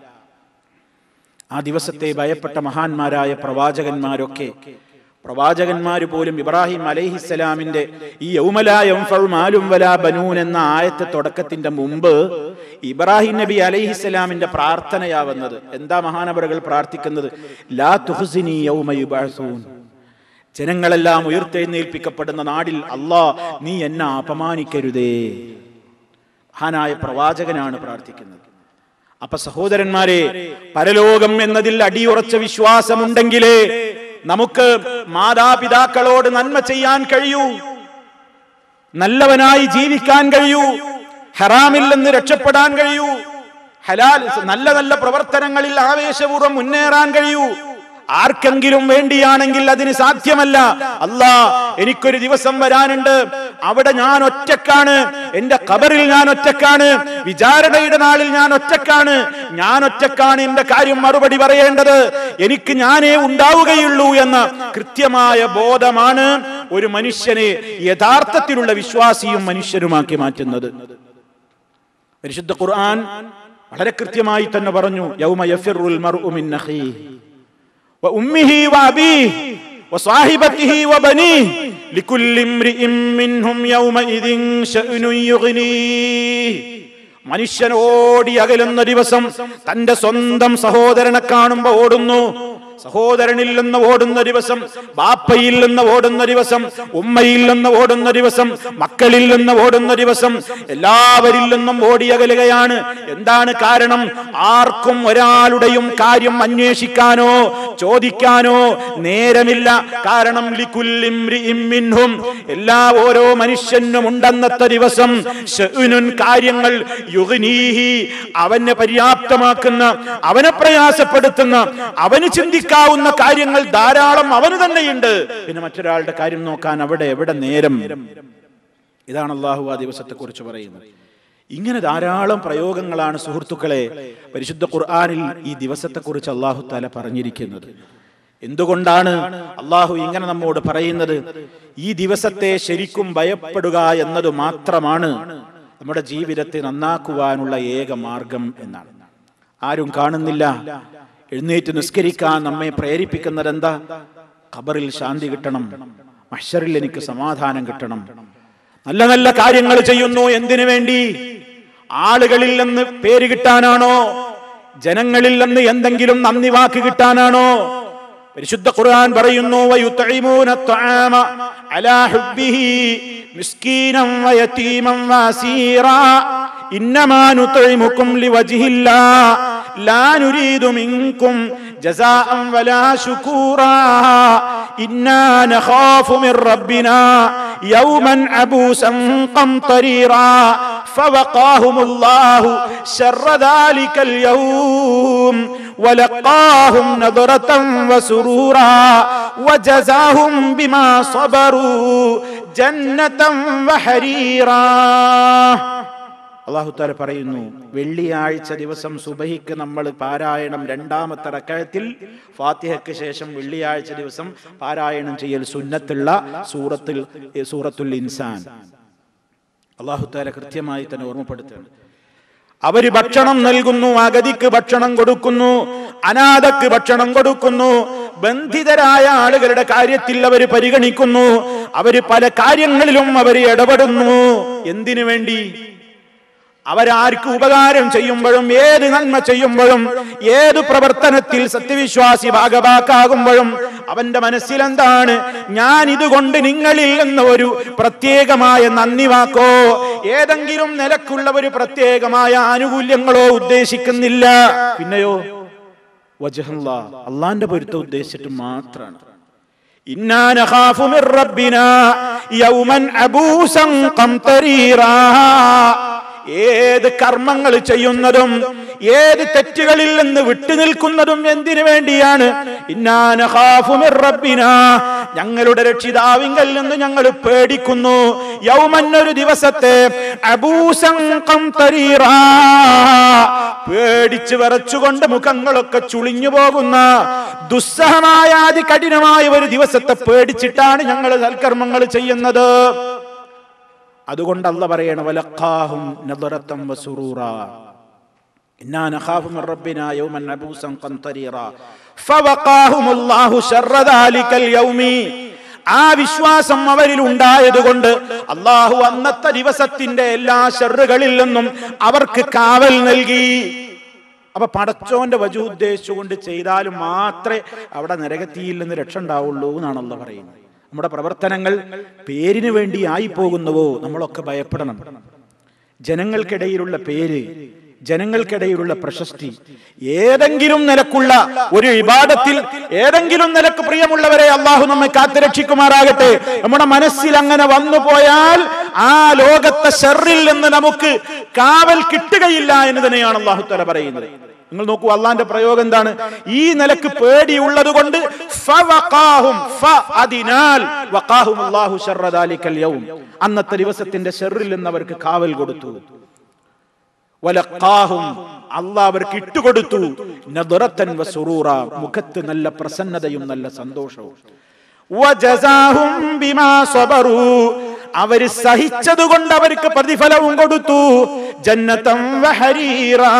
ആ ദിവസത്തെ ഭയപ്പെട്ട മഹാന്മാരായ പ്രവാചകന്മാരൊക്കെ പ്രവാചകന്മാർ പോലും ഇബ്രാഹിം അലൈഹിസ്സലാമിന്റെ ഈ യൗമലായം മാലും വലാ ബനൂൻ എന്ന ആയത്തെ തുടക്കത്തിന്റെ മുമ്പ് ഇബ്രാഹിം നബി അലൈഹിസ്സലാമിന്റെ പ്രാർത്ഥനയാ വന്നത് എന്താ മഹാനവറുകൾ പ്രാർത്ഥിക്കുന്നത് ലാ തുഹ്സിനി യൗമ യുബഅസൂൻ ജനങ്ങളെല്ലാം ഉയർത്തെഴുന്നേൽപ്പിക്കപ്പെടുന്ന നാടിൽ അല്ലാ നീ എന്നെ അപമാനിക്കരുതേ മഹാനായ പ്രവാചകനാണ് പ്രാർത്ഥിക്കുന്നത് അപ്പൊ സഹോദരന്മാരെ പരലോകം എന്നതിൽ അടിയുറച്ച വിശ്വാസമുണ്ടെങ്കിലേ നമുക്ക് മാതാപിതാക്കളോട് നന്മ ചെയ്യാൻ കഴിയൂ നല്ലവനായി ജീവിക്കാൻ കഴിയൂ ഹറാമിൽ നിന്ന് രക്ഷപ്പെടാൻ കഴിയൂ ഹലാൽ നല്ല നല്ല പ്രവർത്തനങ്ങളിൽ ആവേശപൂർവ്വം മുന്നേറാൻ കഴിയൂ ആർക്കെങ്കിലും വേണ്ടിയാണെങ്കിൽ അതിന് സാധ്യമല്ല അല്ലാ എനിക്കൊരു ദിവസം വരാനുണ്ട് അവിടെ ഞാൻ ഒറ്റക്കാണ് എന്റെ ഖബറിൽ ഞാൻ ഒറ്റക്കാണ് വിചാരണയുടെ നാളിൽ ഞാൻ ഒറ്റക്കാണ് ഞാൻ ഒറ്റക്കാണ് എന്റെ കാര്യം മറുപടി പറയേണ്ടത് എനിക്ക് ഞാനേ ഉണ്ടാവുകയുള്ളൂ എന്ന കൃത്യമായ ബോധമാണ് ഒരു മനുഷ്യനെ യഥാർത്ഥത്തിലുള്ള വിശ്വാസിയും മനുഷ്യരുമാക്കി മാറ്റുന്നത് പരിശുദ്ധ ഖുർആൻ വളരെ കൃത്യമായി തന്നെ പറഞ്ഞു യൗമ യഫിറുൽ മർഉ മിൻ അഖീഹി وأمه وأبيه وصاحبته وبنيه لكل امرئ منهم يومئذ شأن يغنيه മനുഷ്യൻ ഓടി അകലുന്ന ദിവസം തന്റെ സ്വന്തം സഹോദരനെ കാണുമ്പോ ഓടുന്നു സഹോദരനിൽ നിന്ന് ഓടുന്ന ദിവസം ബാപ്പയിൽ നിന്ന് ഓടുന്ന ദിവസം ഉമ്മയിൽ നിന്ന് ഓടുന്ന ദിവസം മക്കളിൽ നിന്ന് ഓടുന്ന ദിവസം എല്ലാവരിൽ നിന്നും ഓടിയകലുകയാണ് എന്താണ് കാരണം ആർക്കും ഒരാളുടെയും കാര്യം അന്വേഷിക്കാനോ ചോദിക്കാനോ നേരമില്ല കാരണം ലികുല്ലിം റിഇം മിൻഹും എല്ലാ ഓരോ മനുഷ്യനും ഉണ്ടെന്നത്തെ ദിവസം ശഅ്നുൻ കാര്യങ്ങൾ യുഗ്നീഹി അവനെ പര്യാപ്തമാക്കുന്ന അവനെ പ്രയാസപ്പെടുത്തുന്ന അവന് ചിന്തിക്കാവുന്ന കാര്യങ്ങൾ ധാരാളം അവന് തന്നെയുണ്ട് പിന്നെ മറ്റൊരാളുടെ കാര്യം നോക്കാൻ അവിടെ എവിടെ നേരം ഇതാണ് അള്ളാഹു ആ ദിവസത്തെ കുറിച്ച് പറയുന്നത് ഇങ്ങനെ ധാരാളം പ്രയോഗങ്ങളാണ് സുഹൃത്തുക്കളെ പരിശുദ്ധ ഖുർആാനിൽ ഈ ദിവസത്തെക്കുറിച്ച് അള്ളാഹു താല പറഞ്ഞിരിക്കുന്നത് എന്തുകൊണ്ടാണ് അള്ളാഹു ഇങ്ങനെ നമ്മോട് പറയുന്നത് ഈ ദിവസത്തെ ശരിക്കും ഭയപ്പെടുക എന്നത് മാത്രമാണ് നമ്മുടെ ജീവിതത്തെ നന്നാക്കുവാനുള്ള ഏക മാർഗം എന്നാണ് ആരും കാണുന്നില്ല എഴുന്നേറ്റ് നിസ്കരിക്കാൻ നമ്മെ പ്രേരിപ്പിക്കുന്നത് എന്താ ഖബറിൽ ശാന്തി കിട്ടണം മഷറിൽ എനിക്ക് സമാധാനം കിട്ടണം നല്ല നല്ല കാര്യങ്ങൾ ചെയ്യുന്നു എന്തിനു വേണ്ടി ആളുകളിൽ നിന്ന് പേര് കിട്ടാനാണോ ജനങ്ങളിൽ നിന്ന് എന്തെങ്കിലും നന്ദി വാക്ക് കിട്ടാനാണോ പരിശുദ്ധ ഖുർആൻ പറയുന്നു വയുത്ഇമൂന അത്അമ അലാ ഹുബ്ബിഹി മിസ്കീനം വയതീമൻ വസീറാ ഇന്നമാ നുത്ഇമുക്കും ലിവജ്ഹില്ലാ ലാ നുരീദു മിൻകും ജസാഅൻ വലാ ശുകൂറാ ഇന്നാ നഖാഫു മിർ റബ്ബിനാ യൗമൻ അബൂസൻ ഖംതരീറാ فوقاهم الله شر ذلك اليوم ولقاهم نظرة وسرورا وجزاهم بما صبروا جنة وحريرا അള്ളാഹു താല പറയുന്നു വെള്ളിയാഴ്ച ദിവസം സുബഹിക്ക് നമ്മൾ പാരായണം രണ്ടാമത്തെ റക്കഴത്തിൽ ഫാത്തിഹയ്ക്ക് ശേഷം വെള്ളിയാഴ്ച ദിവസം പാരായണം ചെയ്യൽ സുന്നത്തുള്ള സൂറത്തിൽ സൂറത്തുൽ ഇൻസാൻ അള്ളാഹു താല കൃത്യമായി തന്നെ ഓർമ്മപ്പെടുത്തുകയാണ് അവര് ഭക്ഷണം നൽകുന്നു അഗതിക്ക് ഭക്ഷണം കൊടുക്കുന്നു അനാഥക്ക് ഭക്ഷണം കൊടുക്കുന്നു ബന്ധിതരായ ആളുകളുടെ കാര്യത്തിൽ അവർ പരിഗണിക്കുന്നു അവര് പല കാര്യങ്ങളിലും അവർ ഇടപെടുന്നു എന്തിനു വേണ്ടി അവരാർക്ക് ഉപകാരം ചെയ്യുമ്പോഴും ഏത് നന്മ ചെയ്യുമ്പോഴും ഏത് പ്രവർത്തനത്തിൽ സത്യവിശ്വാസി ഭാഗഭാക്കാകുമ്പോഴും അവന്റെ മനസ്സിൽ എന്താണ് ഞാൻ ഇതുകൊണ്ട് നിങ്ങളിൽ നിന്ന് ഒരു പ്രത്യേകമായ നന്ദി വാക്കോ ഏതെങ്കിലും നിലക്കുള്ള ഒരു പ്രത്യേകമായ ആനുകൂല്യങ്ങളോ ഉദ്ദേശിക്കുന്നില്ല പിന്നെയോ വജഹല്ല അള്ളാന്റെ പൊരുത്തം ഉദ്ദേശിച്ചിട്ട് മാത്രമാണ് ഇന്നാ നഖാഫു മിർ റബ്ബിനാ യൗമൻ അബൂസൻ ഖംതരീറാ ഏത് കർമ്മങ്ങൾ ചെയ്യുന്നതും ഏത് തെറ്റുകളിൽ നിന്ന് വിട്ടുനിൽക്കുന്നതും എന്തിനു വേണ്ടിയാണ് ഞങ്ങളുടെ രക്ഷിതാവിങ്കൽ നിന്ന് ഞങ്ങൾ പേടിക്കുന്നു യൗമന്നൊരു ദിവസത്തെ പേടിച്ച് വിറച്ചുകൊണ്ട് മുഖങ്ങളൊക്കെ ചുളിഞ്ഞു പോകുന്ന ദുസ്സഹമായ അതികഠിനമായ ഒരു ദിവസത്തെ പേടിച്ചിട്ടാണ് ഞങ്ങൾ സൽക്കർമ്മങ്ങൾ ചെയ്യുന്നത് അതുകൊണ്ട് അല്ല പറയണം വലഖാഹും നദറത്തം വസുറൂറ ഇന്നാ നഖാഫു മിർ റബ്ബിനാ യൗമൻ അബൂസൻ ഖംതരീറ ഫവഖാഹുമുല്ലാഹു ശർറ ദാലിക്കൽ യൗമി ആ വിശ്വാസം അവരിൽ ഉണ്ടായതുകൊണ്ട് അള്ളാഹു അന്നത്തെ ദിവസത്തിന്റെ എല്ലാ ഷെറുകളിൽ നിന്നും അവർക്ക് കാവൽ നൽകി അപ്പൊ പടച്ചോന്റെ വജു ഉദ്ദേശിച്ചുകൊണ്ട് ചെയ്താലും മാത്രമേ അവിടെ നരകത്തിയിൽ നിന്ന് രക്ഷ ഉണ്ടാവുള്ളൂ എന്നാണല്ലോ പറയുന്നത് നമ്മുടെ പ്രവർത്തനങ്ങൾ പേരിന് വേണ്ടി ആയി പോകുന്നുവോ നമ്മളൊക്കെ ഭയപ്പെടണം ജനങ്ങൾക്കിടയിലുള്ള പേര് ജനങ്ങൾക്കിടയിലുള്ള പ്രശസ്തി ഏതെങ്കിലും നിലക്കുള്ള ഒരു വിവാദത്തിൽ ഏതെങ്കിലും നിലക്ക് പ്രിയമുള്ളവരെ അള്ളാഹു നമ്മെ കാത്തുരക്ഷിക്കുമാറാകട്ടെ നമ്മുടെ മനസ്സിൽ അങ്ങനെ വന്നു പോയാൽ ആ ലോകത്തെ ഷെറിൽ നിന്ന് നമുക്ക് കാവൽ കിട്ടുകയില്ല എന്ന് തന്നെയാണ് അള്ളാഹു തല പറയുന്നത് നിങ്ങൾ നോക്കൂ അള്ളാന്റെ പ്രയോഗം എന്താണ് ഈ നിലക്ക് പേടിയുള്ളത് കൊണ്ട് അന്നത്തെ ദിവസത്തിന്റെ ഷെറിൽ നിന്ന് അവർക്ക് കാവൽ കൊടുത്തു വലക്കാഹും അള്ളാഹ് അവർക്ക് ഇട്ടുകൊടുത്തു നദറത്തൻ വസുറൂറ മുഖത്ത് നല്ല പ്രസന്നതയും നല്ല സന്തോഷവും വജസാഹും ബിമാ സബറു അവര് സഹിച്ചതുകൊണ്ട് അവർക്ക് പ്രതിഫലവും കൊടുത്തു ജന്നതം വഹരീറാ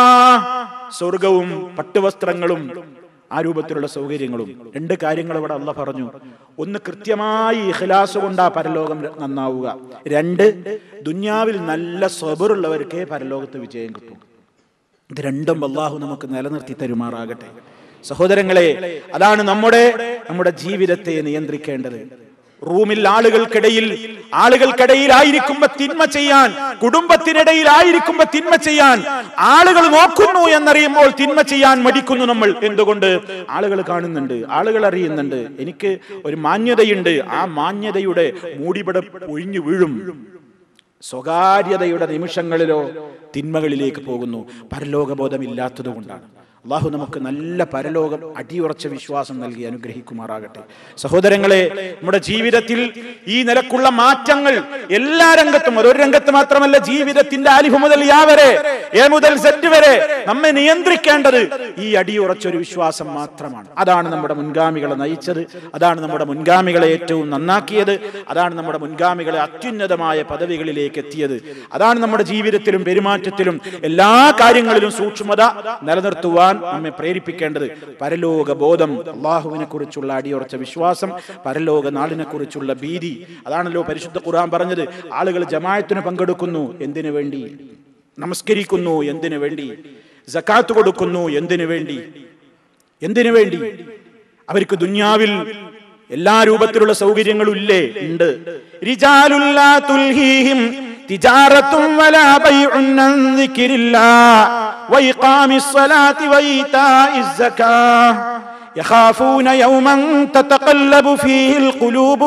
സ്വർഗവും പട്ടുവസ്ത്രങ്ങളും ആ രൂപത്തിലുള്ള സൗകര്യങ്ങളും രണ്ട് കാര്യങ്ങൾ ഇവിടെ അല്ല പറഞ്ഞു ഒന്ന് കൃത്യമായി ഇഖ്ലാസ് കൊണ്ട് ആ പരലോകം നന്നാവുക രണ്ട് ദുന്യാവിൽ നല്ല സ്വബറുള്ളവർക്കേ പരലോകത്ത് വിജയം കിട്ടും ഇത് രണ്ടും അള്ളാഹു നമുക്ക് നിലനിർത്തി തരുമാറാകട്ടെ സഹോദരങ്ങളെ അതാണ് നമ്മുടെ നമ്മുടെ ജീവിതത്തെ നിയന്ത്രിക്കേണ്ടത് റൂമിൽ ആളുകൾക്കിടയിൽ ആളുകൾക്കിടയിൽ ആയിരിക്കുമ്പോ തിന്മ ചെയ്യാൻ കുടുംബത്തിനിടയിൽ ആയിരിക്കുമ്പോ തിന്മ ചെയ്യാൻ ആളുകൾ നോക്കുന്നു എന്നറിയുമ്പോൾ തിന്മ ചെയ്യാൻ മടിക്കുന്നു നമ്മൾ എന്തുകൊണ്ട് ആളുകൾ കാണുന്നുണ്ട് ആളുകൾ അറിയുന്നുണ്ട് എനിക്ക് ഒരു മാന്യതയുണ്ട് ആ മാന്യതയുടെ മൂടിപട ഒഴിഞ്ഞു വീഴും സ്വകാര്യതയുടെ നിമിഷങ്ങളിലോ തിന്മകളിലേക്ക് പോകുന്നു പരലോകബോധമില്ലാത്തത് കൊണ്ടാണ് അള്ളാഹു നമുക്ക് നല്ല പരലോകം അടിയുറച്ച വിശ്വാസം നൽകി അനുഗ്രഹിക്കുമാറാകട്ടെ സഹോദരങ്ങളെ നമ്മുടെ ജീവിതത്തിൽ ഈ നിലക്കുള്ള മാറ്റങ്ങൾ എല്ലാ രംഗത്തും ഒരു രംഗത്ത് മാത്രമല്ല ജീവിതത്തിന്റെ അലിഫ് മുതൽ യാ വരെ എ മുതൽ സെറ്റ് വരെ നമ്മെ നിയന്ത്രിക്കേണ്ടത് ഈ അടിയുറച്ച ഒരു വിശ്വാസം മാത്രമാണ് അതാണ് നമ്മുടെ മുൻഗാമികളെ നയിച്ചത് അതാണ് നമ്മുടെ മുൻഗാമികളെ ഏറ്റവും നന്നാക്കിയത് അതാണ് നമ്മുടെ മുൻഗാമികളെ അത്യുന്നതമായ പദവികളിലേക്ക് എത്തിയത് അതാണ് നമ്മുടെ ജീവിതത്തിലും പെരുമാറ്റത്തിലും എല്ലാ കാര്യങ്ങളിലും സൂക്ഷ്മത നിലനിർത്തുവാൻ നമ്മെ പ്രേരിപ്പിക്കേണ്ടത് പരലോക ബോധം അള്ളാഹുവിനെ കുറിച്ചുള്ള അടിയുറച്ച വിശ്വാസം പരലോക നാളിനെ കുറിച്ചുള്ള ഭീതി അതാണല്ലോ പരിശുദ്ധ ഖുർആൻ പറഞ്ഞത് ആളുകൾ ജമായത്തിന് പങ്കെടുക്കുന്നു എന്തിനു വേണ്ടി നമസ്കരിക്കുന്നു എന്തിനു വേണ്ടി ജക്കാത്ത് കൊടുക്കുന്നു എന്തിനു വേണ്ടി എന്തിനു വേണ്ടി അവർക്ക് ദുന്യാവിൽ എല്ലാ രൂപത്തിലുള്ള സൗകര്യങ്ങളും ഇല്ലേ ഉണ്ട് റിജാലുല്ലാ തുൽഹീഹിം തിജാറത്തും വലാ ബൈഉൻ അൻ ദിക്രില്ലാ വഇഖാമിസ് സ്വലാത്തി വഈതാഇസ് സകാ يخافون يوما تتقلب فيه القلوب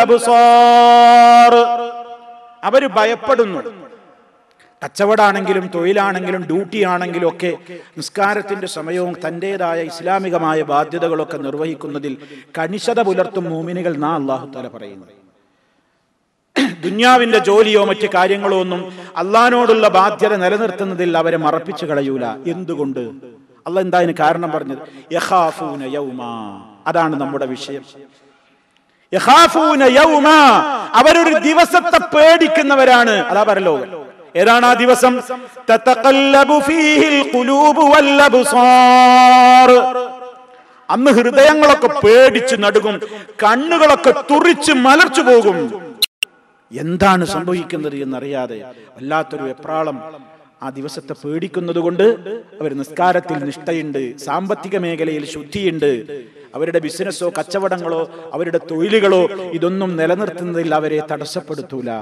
والأبصار അവർ ഭയപ്പെടുന്നു കച്ചവടാണെങ്കിലും തൊഴിലാണെങ്കിലും ഡ്യൂട്ടി ആണെങ്കിലും ഒക്കെ നിസ്കാരത്തിന്റെ സമയവും തന്റേതായ ഇസ്ലാമികമായ ബാധ്യതകളൊക്കെ നിർവഹിക്കുന്നതിൽ കണിശത പുലർത്തും മൂമിനുകൾ നാ അള്ളാഹു താല പറയുന്നത് ദുന്യാവിന്റെ ജോലിയോ മറ്റു കാര്യങ്ങളോ ഒന്നും അള്ളഹാനോടുള്ള ബാധ്യത നിലനിർത്തുന്നതിൽ അവരെ മറപ്പിച്ചു കളയൂല എന്തുകൊണ്ട് അല്ല എന്താ അതിന് കാരണം പറഞ്ഞത് യഖാഫൂന യൗമാ അതാണ് നമ്മുടെ വിഷയം യഖാഫൂന യൗമാ അവരൊരു ദിവസത്തെ പേടിക്കുന്നവരാണ് അതാ പരലോകം ഏതാണ് ആ ദിവസം തതഖല്ലബു ഫീഹിൽ ഖുലൂബു വൽ അബ്സാർ അന്ന് ഹൃദയങ്ങളൊക്കെ പേടിച്ച് നടുകും കണ്ണുകളൊക്കെ തുറിച്ച് മലർച്ചു പോകും എന്താണ് സംഭവിക്കുന്നത് എന്നറിയാതെ വല്ലാത്തൊരു വെപ്രാളം ആ ദിവസത്തെ പേടിക്കുന്നത് കൊണ്ട് അവർ നിസ്കാരത്തിൽ നിഷ്ഠയുണ്ട് സാമ്പത്തിക മേഖലയിൽ ശുദ്ധിയുണ്ട് അവരുടെ ബിസിനസ്സോ കച്ചവടങ്ങളോ അവരുടെ തൊഴിലുകളോ ഇതൊന്നും നിലനിർത്തുന്നതിൽ അവരെ തടസ്സപ്പെടുത്തൂല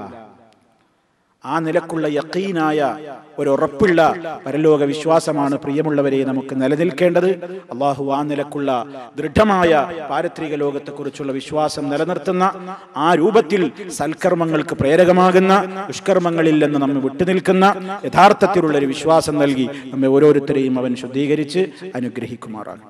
ആ നിലക്കുള്ള യക്കീനായ ഒരു ഉറപ്പുള്ള പരലോക വിശ്വാസമാണ് പ്രിയമുള്ളവരെ നമുക്ക് നിലനിൽക്കേണ്ടത് അള്ളാഹു ആ നിലക്കുള്ള ദൃഢമായ പാരത്രിക ലോകത്തെക്കുറിച്ചുള്ള വിശ്വാസം നിലനിർത്തുന്ന ആ രൂപത്തിൽ സൽക്കർമ്മങ്ങൾക്ക് പ്രേരകമാകുന്ന ദുഷ്കർമ്മങ്ങളിൽ നിന്ന് നമ്മെ വിട്ടുനിൽക്കുന്ന യഥാർത്ഥത്തിലുള്ള ഒരു വിശ്വാസം നൽകി നമ്മെ ഓരോരുത്തരെയും അവൻ ശുദ്ധീകരിച്ച് അനുഗ്രഹിക്കുമാറാണ്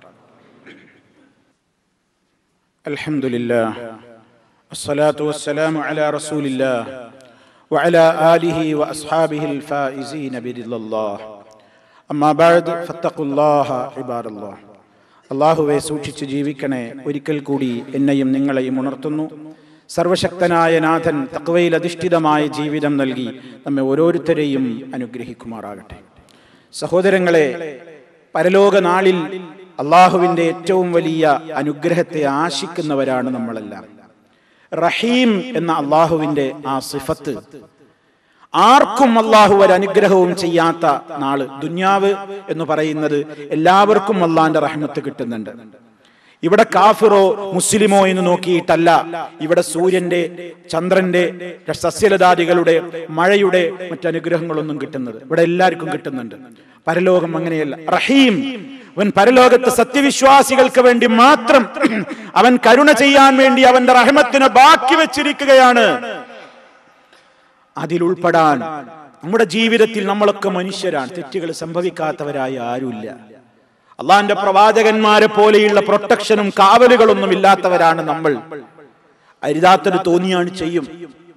അൽഹംദുലില്ലാ അസ്സലാത്തു വസ്സലാമു അലാ റസൂലില്ലാ وعلى آله وأصحابه الفائزين برضا الله أما بعد فاتقوا الله عباد الله അള്ളാഹുവെ സൂക്ഷിച്ച് ജീവിക്കണേ ഒരിക്കൽ കൂടി എന്നെയും നിങ്ങളെയും ഉണർത്തുന്നു സർവശക്തനായ നാഥൻ തക്വയിൽ അധിഷ്ഠിതമായ ജീവിതം നൽകി നമ്മെ ഓരോരുത്തരെയും അനുഗ്രഹിക്കുമാറാകട്ടെ സഹോദരങ്ങളെ പരലോക നാളിൽ അള്ളാഹുവിൻ്റെ ഏറ്റവും വലിയ അനുഗ്രഹത്തെ ആശിക്കുന്നവരാണ് നമ്മളെല്ലാം റഹീം എന്ന അള്ളാഹുവിന്റെ ആ സിഫത്ത് ആർക്കും അള്ളാഹു ഒരു അനുഗ്രഹവും ചെയ്യാത്ത നാള് ദുന്യാവ് എന്ന് പറയുന്നത് എല്ലാവർക്കും അള്ളാന്റെ റഹ്മത്ത് കിട്ടുന്നുണ്ട് ഇവിടെ കാഫിറോ മുസ്ലിമോ എന്ന് നോക്കിയിട്ടല്ല ഇവിടെ സൂര്യന്റെ ചന്ദ്രന്റെ സസ്യലതാദികളുടെ മഴയുടെ മറ്റനുഗ്രഹങ്ങളൊന്നും കിട്ടുന്നത് ഇവിടെ എല്ലാവർക്കും കിട്ടുന്നുണ്ട് പരലോകം അങ്ങനെയല്ല റഹീം അവൻ പരലോകത്ത് സത്യവിശ്വാസികൾക്ക് വേണ്ടി മാത്രം അവൻ കരുണ ചെയ്യാൻ വേണ്ടി അവന്റെ റഹമത്തിന് ബാക്കി വെച്ചിരിക്കുകയാണ് അതിലുൾപ്പെടാൻ നമ്മുടെ ജീവിതത്തിൽ നമ്മളൊക്കെ മനുഷ്യരാണ് തെറ്റുകൾ സംഭവിക്കാത്തവരായ ആരുമില്ല അള്ളാന്റെ പ്രവാചകന്മാരെ പോലെയുള്ള പ്രൊട്ടക്ഷനും കാവലുകളൊന്നും ഇല്ലാത്തവരാണ് നമ്മൾ അരുതാത്തൊരു തോന്നിയാണ് ചെയ്യും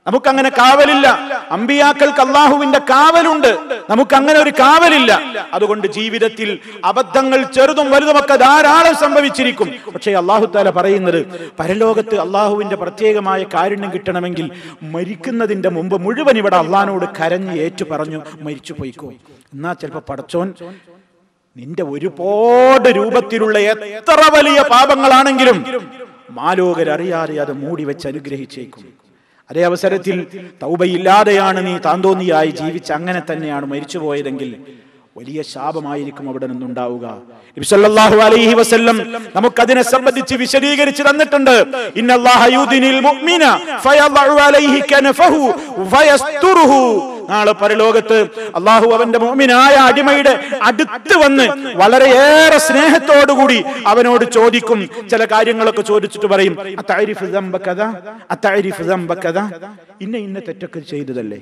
നമുക്കങ്ങനെ കാവലില്ല അമ്പിയാക്കൾക്ക് അള്ളാഹുവിന്റെ കാവലുണ്ട് നമുക്ക് അങ്ങനെ ഒരു കാവലില്ല അതുകൊണ്ട് ജീവിതത്തിൽ അബദ്ധങ്ങൾ ചെറുതും വലുതുമൊക്കെ ധാരാളം സംഭവിച്ചിരിക്കും പക്ഷേ അള്ളാഹു താല പറയുന്നത് പരലോകത്ത് അള്ളാഹുവിന്റെ പ്രത്യേകമായ കാരുണ്യം കിട്ടണമെങ്കിൽ മരിക്കുന്നതിന്റെ മുമ്പ് മുഴുവൻ ഇവിടെ അള്ളഹാനോട് കരഞ്ഞ് ഏറ്റു പറഞ്ഞു മരിച്ചു പോയിക്കോ എന്നാ ചിലപ്പോ പടച്ചോൻ നിന്റെ ഒരുപാട് രൂപത്തിലുള്ള എത്ര വലിയ പാപങ്ങളാണെങ്കിലും മാലോകരറിയാതെ അത് മൂടി വെച്ച് അനുഗ്രഹിച്ചേക്കും അതേ അവസരത്തിൽ തൗബയില്ലാതെയാണ് നീ താന്തോന്നിയായി ജീവിച്ച് അങ്ങനെ തന്നെയാണ് മരിച്ചുപോയതെങ്കിൽ വലിയ ശാപമായിരിക്കും അവിടെ നിന്നുണ്ടാവുക നബി സല്ലല്ലാഹു അലൈഹി വസല്ലം നമുക്കതിനെ സംബന്ധിച്ച് വിശദീകരിച്ച് തന്നിട്ടുണ്ട് ഇന്നല്ലാഹ യുദിനിൽ മുഅ്മിന ഫയദഉ അലൈഹി കനഫഹു ഫയസ്തുറുഹു നാളെ പരലോകത്ത് അള്ളാഹു അവന്റെ മോമിനായ അടിമയുടെ അടുത്ത് വന്ന് വളരെയേറെ സ്നേഹത്തോടുകൂടി അവനോട് ചോദിക്കും ചില കാര്യങ്ങളൊക്കെ ചോദിച്ചിട്ട് പറയും അത്താരിഫ് ദമ്പക്കഥ അത്താരിഫ് ദമ്പക്കഥ ഇന്ന ഇന്ന തെറ്റൊക്കെ ചെയ്തതല്ലേ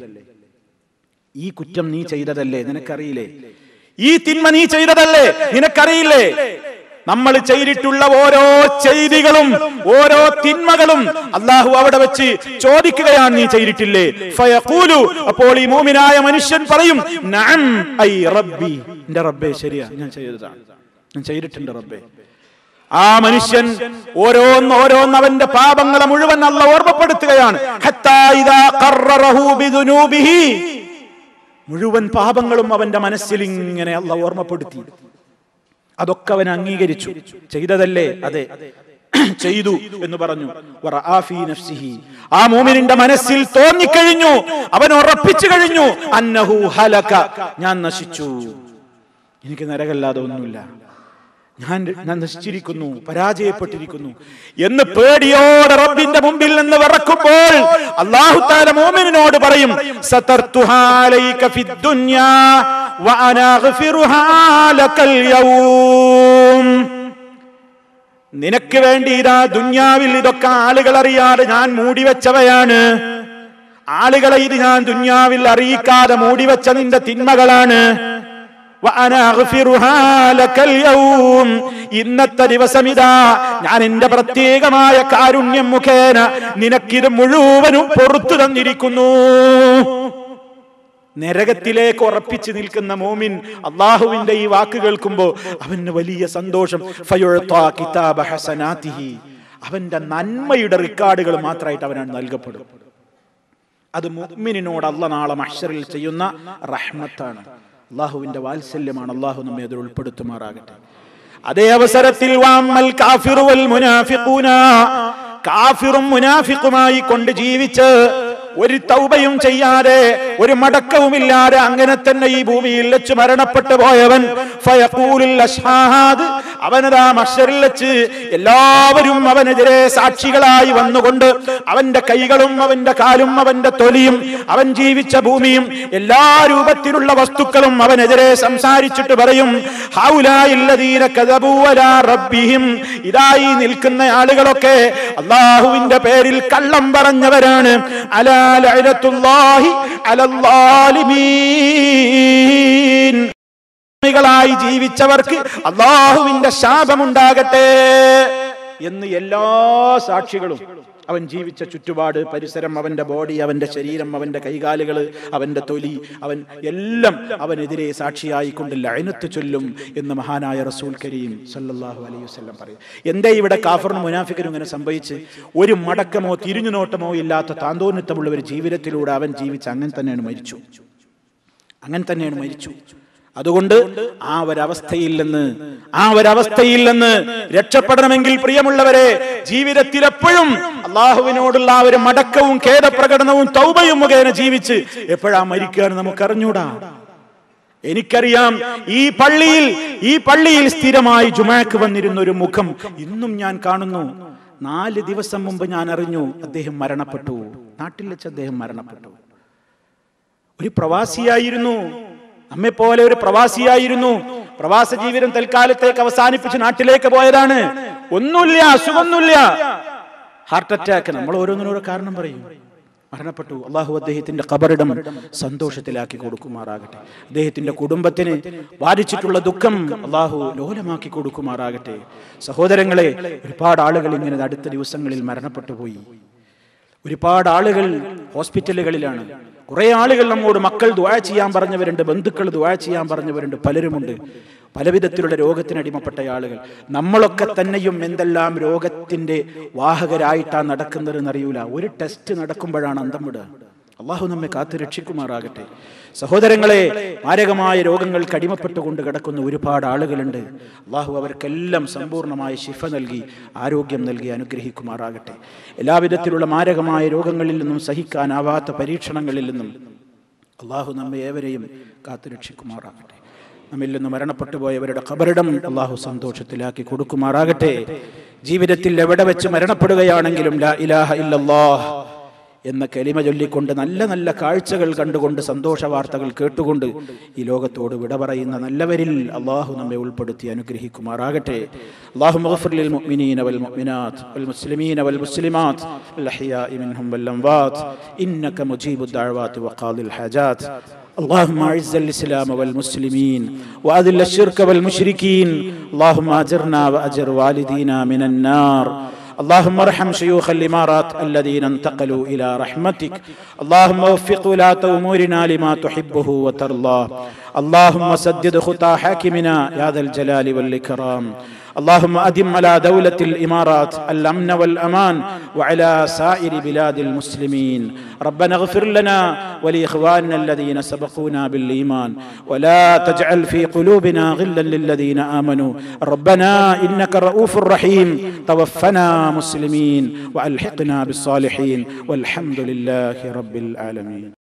ഈ കുറ്റം നീ ചെയ്തതല്ലേ നിനക്കറിയില്ലേ ഈ തിന്മ നീ ചെയ്തതല്ലേ നിനക്കറിയില്ലേ നമ്മൾ ചെയ്തിട്ടുള്ള ഓരോ ചെയ്തികളും ഓരോ തിന്മകളും അള്ളാഹു അവിടെ വെച്ച് ചോദിക്കുകയാണ് നീ ചെയ്തിട്ടില്ലേ ഫയഖൂലു അപ്പോൾ ഈ മൂമിനായ മനുഷ്യൻ പറയും നഅം ഐ റബ്ബി എന്റെ റബ്ബേ ശരിയാ ഞാൻ ചെയ്തതാണ് ഞാൻ ചെയ്തിട്ടുണ്ട് റബ്ബേ ആ മനുഷ്യൻ ഓരോന്ന് ഓരോന്ന് അവന്റെ പാപങ്ങളെ മുഴുവൻ അല്ല ഓർമ്മപ്പെടുത്തുകയാണ് ഹത്താ ഇദാ ഖററഹു ബിദുനൂബിഹി മുഴുവൻ പാപങ്ങളും അവന്റെ മനസ്സിൽ ഇങ്ങനെ അല്ല ഓർമ്മപ്പെടുത്തി അതൊക്കെ അവൻ അംഗീകരിച്ചു ചെയ്തതല്ലേ അതെ ചെയ്തു എന്ന് പറഞ്ഞു വറആഫി നഫ്സിഹി. ആ മൂമിനിന്റെ മനസ്സിൽ തോന്നിക്കഴിഞ്ഞു അവൻ ഉറപ്പിച്ചു കഴിഞ്ഞു അന്നഹു ഹലക ഞാൻ നശിച്ചു എനിക്ക് നരകല്ലാതെ ഒന്നുമില്ല ഞാൻ ഞാൻ നശിച്ചിരിക്കുന്നു പരാജയപ്പെട്ടിരിക്കുന്നു എന്ന് പേടിയോടെ റബ്ബിന്റെ മുമ്പിൽ നിന്ന് വിറക്കുമ്പോൾ അല്ലാഹു തആല മോമിനോട് പറയും സതർതുഹാ അലൈക ഫിദ്ദുന്യാ വഅനാ അഗ്ഫിറുഹാ ലക്കൽ യൗം നിനക്ക് വേണ്ടി ഇതാ ദുന്യാവിൽ ഇതൊക്കെ ആളുകൾ അറിയാതെ ഞാൻ മൂടിവെച്ചവയാണ് ആളുകളെ ഇത് ഞാൻ ദുന്യാവിൽ അറിയിക്കാതെ മൂടിവെച്ച നിന്റെ തിന്മകളാണ് വഅന അഗ്ഫിറുഹാ ലക്കൽ യൗം. ഇന്നത്തെ ദിവസം ഇതാ ഞാൻ എന്റെ പ്രത്യേകമായ കാരുണ്യം മുഖേന നിനക്കിത് മുഴുവനും പൊറത്തു തന്നിരിക്കുന്നു നരകത്തിലേക്ക് ഉറപ്പിച്ചു നിൽക്കുന്ന മോമിൻ അള്ളാഹുവിന്റെ ഈ വാക്ക് കേൾക്കുമ്പോ അവന് വലിയ സന്തോഷം ഫയുഅത്താ കിതാബ ഹസനാതിഹി. അവന്റെ നന്മയുടെ റെക്കോർഡുകൾ മാത്രമായിട്ട് അവനാണ് നൽകപ്പെടും അത് മുഅ്മിനിനോട് അല്ല നാളെ മഹ്ശറിൽ ചെയ്യുന്ന റഹ്മത്താണ് അള്ളാഹുവിന്റെ വാത്സല്യമാണ് അള്ളാഹു നമ്മെ അതിൽ ഉൾപ്പെടുത്തുമാറാകട്ടെ അതേ അവസരത്തിൽ വാമ്മൽ കാഫിറു വൽ മുനാഫിഖൂന കാഫിറും മുനാഫിക്കുമായി കൊണ്ട് ജീവിച്ച് ഒരു തൗബയും ചെയ്യാതെ ഒരു മടക്കവുമില്ലാതെ അങ്ങനെ തന്നെ ഈ ഭൂമിയിൽ വെച്ച് മരണപ്പെട്ടു പോയവൻ ഫയഖൂലുൽ അശ്ഹാദ് അവനതാ മഷറിൽ വെച്ച് എല്ലാവരും അവനെതിരെ സാക്ഷികളായി വന്നുകൊണ്ട് അവന്റെ കൈകളും അവന്റെ കാലും അവന്റെ തൊലിയും അവൻ ജീവിച്ച ഭൂമിയും എല്ലാ രൂപത്തിലുള്ള വസ്തുക്കളും അവനെതിരെ സംസാരിച്ചിട്ട് പറയും ഹൗലായില്ലദീന കദബൂ അലാ റബ്ബിഹിം ഇതായി നിൽക്കുന്ന ആളുകളൊക്കെ അള്ളാഹുവിന്റെ പേരിൽ കള്ളം പറഞ്ഞവരാണ് അലാ ലഅനത്തുല്ലാഹി അലല്ലാലിമീൻ ായി ജീവിച്ചവർക്ക് അള്ളാഹുവിന്റെ ശാപമുണ്ടാകട്ടെ എന്ന് എല്ലാ സാക്ഷികളും അവൻ ജീവിച്ച ചുറ്റുപാട് പരിസരം അവന്റെ ബോഡി അവന്റെ ശരീരം അവന്റെ കൈകാലുകൾ അവന്റെ തൊലി അവൻ എല്ലാം അവനെതിരെ സാക്ഷിയായി കൊണ്ട് ലയനത്ത് ചൊല്ലും എന്ന് മഹാനായ റസൂൽ കരീം സല്ലല്ലാഹു അലൈഹി വസല്ലം പറയും എന്തേ ഇവിടെ കാഫറിനും മുനാഫിക്കനും ഇങ്ങനെ സംഭവിച്ച് ഒരു മടക്കമോ തിരിഞ്ഞു നോട്ടമോ ഇല്ലാത്ത താന്തോന്നിത്തമുള്ള ഒരു ജീവിതത്തിലൂടെ അവൻ ജീവിച്ച് അങ്ങനെ തന്നെയാണ് മരിച്ചു അങ്ങനെ തന്നെയാണ് മരിച്ചു അതുകൊണ്ട് ആ ഒരവസ്ഥയിൽ നിന്ന് ആ ഒരവസ്ഥയിൽ നിന്ന് രക്ഷപ്പെടണമെങ്കിൽ പ്രിയമുള്ളവരെ ജീവിതത്തിൽ എപ്പോഴും അള്ളാഹുവിനോടുള്ള ആ ഒരു മടക്കവും ഖേദപ്രകടനവും തൗബയും മുഖേന ജീവിച്ച് എപ്പോഴാ മരിക്കുകയാണ് നമുക്ക് അറിഞ്ഞൂടാ എനിക്കറിയാം ഈ പള്ളിയിൽ ഈ പള്ളിയിൽ സ്ഥിരമായി ജുമാക്ക് വന്നിരുന്ന ഒരു മുഖം ഇന്നും ഞാൻ കാണുന്നു നാല് ദിവസം മുമ്പ് ഞാൻ അറിഞ്ഞു അദ്ദേഹം മരണപ്പെട്ടു നാട്ടിൽ വെച്ച് അദ്ദേഹം മരണപ്പെട്ടു ഒരു പ്രവാസിയായിരുന്നു നമ്മെ പോലെ ഒരു പ്രവാസിയായിരുന്നു പ്രവാസ ജീവിതം തൽക്കാലത്തേക്ക് അവസാനിപ്പിച്ച് നാട്ടിലേക്ക് പോയതാണ് ഒന്നുമില്ല അസുഖമൊന്നുമില്ല ഹാർട്ട് അറ്റാക്ക് നമ്മൾ ഓരോന്നിനോരോ കാരണം പറയും മരണപ്പെട്ടു അള്ളാഹു അദ്ദേഹത്തിന്റെ കബറിടം സന്തോഷത്തിലാക്കി കൊടുക്കുമാറാകട്ടെ അദ്ദേഹത്തിന്റെ കുടുംബത്തിന് ബാധിച്ചിട്ടുള്ള ദുഃഖം അള്ളാഹു ലോലമാക്കി കൊടുക്കുമാറാകട്ടെ സഹോദരങ്ങളെ ഒരുപാട് ആളുകൾ ഇങ്ങനെ അടുത്ത ദിവസങ്ങളിൽ മരണപ്പെട്ടു പോയി ഒരുപാട് ആളുകൾ ഹോസ്പിറ്റലുകളിലാണ് കുറെ ആളുകൾ നമ്മോട് മക്കൾ ദുആ ചെയ്യാൻ പറഞ്ഞവരുണ്ട് ബന്ധുക്കൾ ദുആ ചെയ്യാൻ പറഞ്ഞവരുണ്ട് പലരുമുണ്ട് പലവിധത്തിലുള്ള രോഗത്തിനടിമപ്പെട്ട ആളുകൾ നമ്മളൊക്കെ തന്നെയും എന്തെല്ലാം രോഗത്തിന്റെ വാഹകരായിട്ടാണ് നടക്കുന്നതെന്ന് അറിയൂല ഒരു ടെസ്റ്റ് നടക്കുമ്പോഴാണ് അന്തം വിടുക അള്ളാഹു നമ്മെ കാത്തു രക്ഷിക്കുമാറാകട്ടെ സഹോദരങ്ങളെ മാരകമായ രോഗങ്ങൾക്ക് അടിമപ്പെട്ടുകൊണ്ട് കിടക്കുന്ന ഒരുപാട് ആളുകളുണ്ട് അള്ളാഹു അവർക്കെല്ലാം സമ്പൂർണ്ണമായ ശിഫ നൽകി ആരോഗ്യം നൽകി അനുഗ്രഹിക്കുമാറാകട്ടെ എല്ലാവിധത്തിലുള്ള മാരകമായ രോഗങ്ങളിൽ നിന്നും സഹിക്കാനാവാത്ത പരീക്ഷണങ്ങളിൽ നിന്നും അള്ളാഹു നമ്മെ ഏവരെയും കാത്തു രക്ഷിക്കുമാറാകട്ടെ നമ്മിൽ നിന്ന് മരണപ്പെട്ടു പോയവരുടെ ഖബറിടം അള്ളാഹു സന്തോഷത്തിലാക്കി കൊടുക്കുമാറാകട്ടെ ജീവിതത്തിൽ എവിടെ വെച്ച് മരണപ്പെടുകയാണെങ്കിലും ലാ ഇലാഹ ഇല്ലല്ലാഹ് എന്ന കലിമ ചൊല്ലിക്കൊണ്ട് നല്ല നല്ല കാഴ്ചകൾ കണ്ടുകൊണ്ട് സന്തോഷ വാർത്തകൾ കേട്ടുകൊണ്ട് ഈ ലോകത്തോട് വിട പറയുന്ന നല്ലവരിൽ അള്ളാഹു നമ്മെ ഉൾപ്പെടുത്തി അനുഗ്രഹിക്കുമാറാകട്ടെ അള്ളാഹു മഗ്ഫിർ മുഅ്മിനീന വൽ മുഅ്മിനാത്ത് വൽ മുസ്ലിമീന വൽ മുസ്ലിമാത്ത് الأحياء منهم والأموات إنك مجيب الدعوات وقاضي الحاجات اللهم اعز الاسلام والمسلمين واذل الشرك والمشركين اللهم اجرنا واجر والدينا من النار اللهم ارحم شيوخ الامارات الذين انتقلوا الى رحمتك اللهم وفق ولاه امورنا لما تحبه وترضاه اللهم سدد خطى حاكمنا يا ذا الجلال والاكرام اللهم أدم على دولة الإمارات الأمن والأمان وعلى سائر بلاد المسلمين ربنا اغفر لنا ولإخواننا الذين سبقونا بالإيمان ولا تجعل في قلوبنا غلا للذين آمنوا ربنا إنك رؤوف رحيم توفنا مسلمين وألحقنا بالصالحين والحمد لله رب العالمين